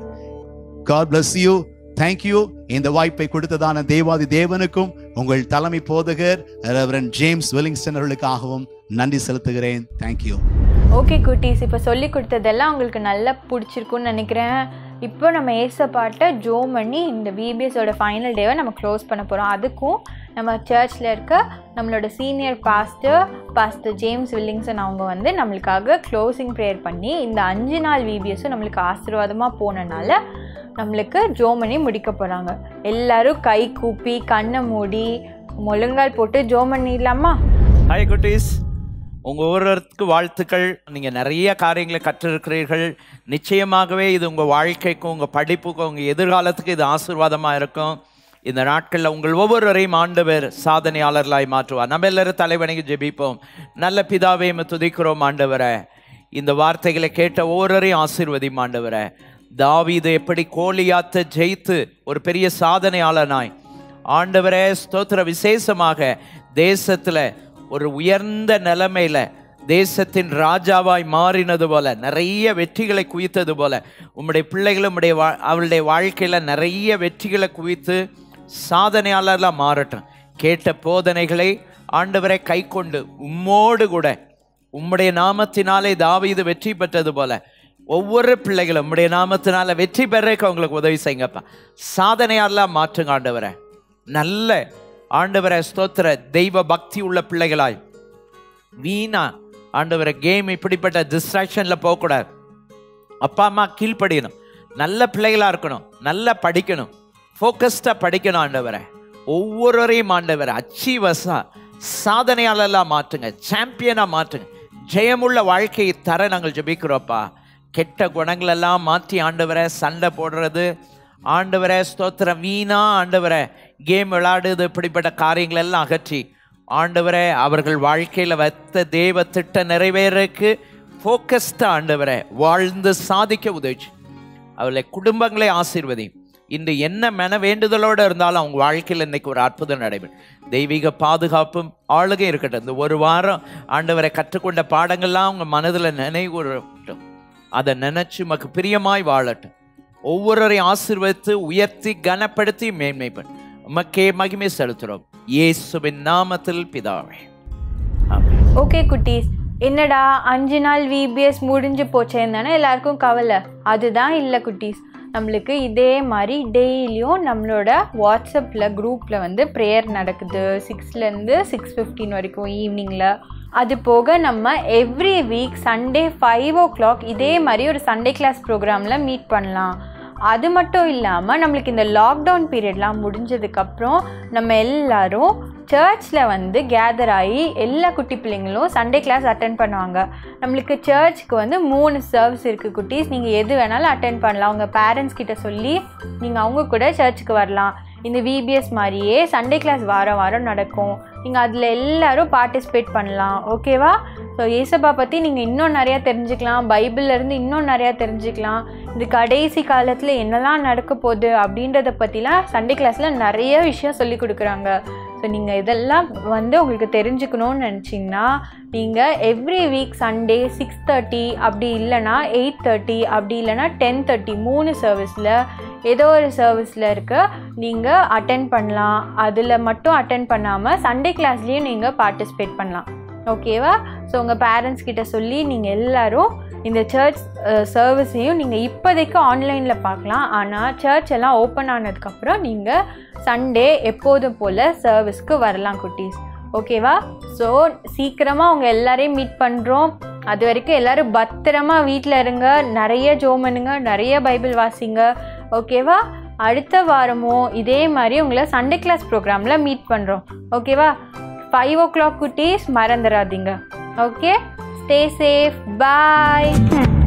God bless you thank you இந்த வாய்ப்பை கொடுத்ததான தேவாதி தேவனுக்கும் உங்கள் தலைமை போதகர் ரெவரன் ஜேம்ஸ் வெலிங்ஸ்டன் அவர்களுக்காகவும் நன்றி செலுத்துகிறேன் thank you ஓகே குட்டீஸ் இப்போ சொல்லி கொடுத்ததெல்லாம் உங்களுக்கு நல்லா பிடிச்சிருக்குன்னு நினைக்கிறேன் இப்போ நம்ம ஏச பாட்டை ஜோ பண்ணி இந்த விபிஎஸோட ஃபைனல் டேவை நம்ம க்ளோஸ் பண்ண போகிறோம் அதுக்கும் நம்ம சர்ச்சில் இருக்க நம்மளோட senior pastor pastor James Willingson அவங்க வந்து நம்மளுக்காக க்ளோசிங் ப்ரேயர் பண்ணி இந்த அஞ்சு நாள் விபிஎஸும் நம்மளுக்கு ஆசீர்வாதமாக போனனால நம்மளுக்கு ஜோ பண்ணி முடிக்க போகிறாங்க எல்லாரும் கை கூப்பி கண்ணை மூடி முழங்கால் போட்டு ஜோ பண்ணிடலாமா ஹாய் குட்டீஸ் உங்கள் ஒவ்வொருவருக்கு வாழ்த்துக்கள் நீங்கள் நிறைய காரியங்களை கற்றிருக்கிறீர்கள் நிச்சயமாகவே இது உங்கள் வாழ்க்கைக்கும் உங்கள் படிப்புக்கும் உங்கள் எதிர்காலத்துக்கு இது ஆசீர்வாதமாக இருக்கும் இந்த நாட்களில் உங்கள் ஒவ்வொருவரையும் ஆண்டவர் சாதனையாளர்களாய் மாற்றுவார் நம்ம எல்லாரும் தலைவணைக்கு ஜெபிப்போம் நல்ல பிதாவே உம்மை துதிக்கிறோம் ஆண்டவரை இந்த வார்த்தைகளை கேட்ட ஒவ்வொருவரையும் ஆசீர்வதியும் ஆண்டவரை தாவீது எப்படி கோலியாத்த ஜெயித்து ஒரு பெரிய சாதனையாளனாய் ஆண்டவரே ஸ்தோத்திர விசேஷமாக தேசத்தில் ஒரு உயர்ந்த நிலைமையில தேசத்தின் ராஜாவாய் மாறினது போல நிறைய வெற்றிகளை குவித்தது போல உம்முடைய பிள்ளைகளும் உம்முடைய வா அவளுடைய வாழ்க்கையில் நிறைய வெற்றிகளை குவித்து சாதனையாளர்களாக மாறட்டும் கேட்ட போதனைகளை ஆண்டவரை கை கொண்டு உம்மோடு கூட உம்முடைய நாமத்தினாலே தாவீது வெற்றி பெற்றது போல ஒவ்வொரு பிள்ளைகளும் உம்முடைய நாமத்தினால வெற்றி பெறக்கு அவங்களுக்கு உதவி செய்யுங்கப்பா சாதனையாளர்களாக மாற்றுங்க ஆண்டவரை நல்ல ஆண்டவரை ஸ்தோத்திர தெய்வ பக்தி உள்ள பிள்ளைகளாய் வீணா ஆண்டவரை கேம் இப்படிப்பட்ட டிஸ்ட்ராக்ஷனில் போகக்கூடாது அப்பா அம்மா கீழ்ப்படியணும் நல்ல பிள்ளைகளாக இருக்கணும் நல்லா படிக்கணும் ஃபோக்கஸ்டாக படிக்கணும் ஆண்டவரை ஒவ்வொருவரையும் ஆண்டவரை அச்சீவஸா சாதனையாளர்லாம் மாற்றுங்க சாம்பியனாக மாற்றுங்க ஜெயமுள்ள வாழ்க்கையை தர நாங்கள் ஜெபிக்கிறோப்பா கெட்ட குணங்களெல்லாம் மாற்றி ஆண்டவரை சண்டை போடுறது ஆண்டவரை ஸ்தோத்திரம் வீணா ஆண்டவரை கேம் விளையாடுது இப்படிப்பட்ட காரியங்கள் எல்லாம் அகற்றி ஆண்டவரை அவர்கள் வாழ்க்கையில் வைத்த தேவ திட்டம் நிறைவேறக்கு ஃபோக்கஸ்டாக ஆண்டவரை வாழ்ந்து சாதிக்க உதவிச்சு அவளை குடும்பங்களை ஆசீர்வதி இந்த என்ன மன வேண்டுதலோடு இருந்தாலும் அவங்க வாழ்க்கையில் இன்னைக்கு ஒரு அற்புதம் நடைபெறும் தெய்வீக பாதுகாப்பும் ஆளுகை இருக்கட்டும் இந்த ஒரு வாரம் ஆண்டவரை கற்றுக்கொண்ட பாடங்கள்லாம் அவங்க மனதில் நினைவுறட்டும் அதை நினைச்சு உமக்கு பிரியமாய் வாழட்டும் ஒவ்வொருவரையும் ஆசீர்வதித்து உயர்த்தி கனப்படுத்தி மேன்மைப்படும் உமக்கே மகிமை செலுத்துகிறோம் இயேசுவின் நாமத்தில் பிதாவே ஓகே குட்டீஸ் என்னடா அஞ்சு நாள் விபிஎஸ் முடிஞ்சு போச்சேன்னு தானே எல்லாருக்கும் கவலை அதுதான் இல்லை குட்டீஸ் நம்மளுக்கு இதே மாதிரி டெய்லியும் நம்மளோட வாட்ஸ்அப்பில் குரூப்பில் வந்து ப்ரேயர் நடக்குது சிக்ஸ்லேருந்து சிக்ஸ் ஃபிஃப்டீன் வரைக்கும் ஈவினிங்கில் அது போக நம்ம every week Sunday five o'clock இதே மாதிரி ஒரு சண்டே கிளாஸ் ப்ரோக்ராமில் மீட் பண்ணலாம் அது மட்டும் இல்லாமல் நம்மளுக்கு இந்த லாக்டவுன் பீரியட்லாம் முடிஞ்சதுக்கப்புறம் நம்ம எல்லாரும் சர்ச்சில் வந்து கேதர் ஆகி எல்லா குட்டி பிள்ளைங்களும் சண்டே கிளாஸ் அட்டன் பண்ணுவாங்க நம்மளுக்கு சர்ச்சுக்கு வந்து மூணு சர்வீஸ் இருக்குது குட்டீஸ் நீங்கள் எது வேணாலும் அட்டன் பண்ணலாம் உங்கள் பேரண்ட்ஸ் கிட்ட சொல்லி நீங்கள் அவங்க கூட சர்ச்சுக்கு வரலாம் இந்த விபிஎஸ் மாதிரியே சண்டே கிளாஸ் வாரம் வாரம் நடக்கும் நீங்கள் அதில் எல்லாரும் பார்ட்டிசிபேட் பண்ணலாம் ஓகேவா ஸோ ஏசப்பா பற்றி நீங்கள் இன்னும் நிறையா தெரிஞ்சுக்கலாம் பைபிள்ல இருந்து இன்னும் நிறையா தெரிஞ்சுக்கலாம் இந்த கடைசி காலத்தில் என்னெல்லாம் நடக்க போகுது அப்படின்றத பற்றிலாம் சண்டே கிளாஸில் நிறைய விஷயம் சொல்லி கொடுக்குறாங்க ஸோ நீங்கள் இதெல்லாம் வந்து உங்களுக்கு தெரிஞ்சுக்கணும்னு நினச்சிங்கன்னா நீங்கள் every week Sunday six thirty அப்படி இல்லைன்னா எயிட் தேர்ட்டி அப்படி இல்லைன்னா டென் தேர்ட்டி மூணு சர்வீஸில் ஏதோ ஒரு சர்வீஸில் இருக்க நீங்கள் அட்டன் பண்ணலாம் அதில் மட்டும் அட்டன் பண்ணாமல் சண்டே கிளாஸ்லேயும் நீங்கள் பார்ட்டிசிபேட் பண்ணலாம் ஓகேவா ஸோ உங்கள் பேரண்ட்ஸ் கிட்ட சொல்லி நீங்கள் எல்லாரும் இந்த சர்ச் சர்வீஸையும் நீங்கள் இப்போதைக்கு ஆன்லைனில் பார்க்கலாம் ஆனால் சர்ச் எல்லாம் ஓப்பன் ஆனதுக்கப்புறம் நீங்கள் சண்டே எப்போதும் போல் சர்வீஸ்க்கு வரலாம் குட்டீஸ் ஓகேவா ஸோ சீக்கிரமாக அவங்க எல்லாரையும் மீட் பண்ணுறோம் அது வரைக்கும் எல்லோரும் பத்திரமா வீட்டில் இருங்க நிறைய ஜோமனுங்க நிறைய பைபிள் வாசிங்க ஓகேவா அடுத்த வாரமும் இதே மாதிரி உங்களை சண்டே கிளாஸ் ப்ரோக்ராமில் மீட் பண்ணுறோம் ஓகேவா ஃபைவ் ஓ கிளாக் குட்டீஸ் மறந்துடாதீங்க ஓகே ஸ்டே சேஃப் பாய்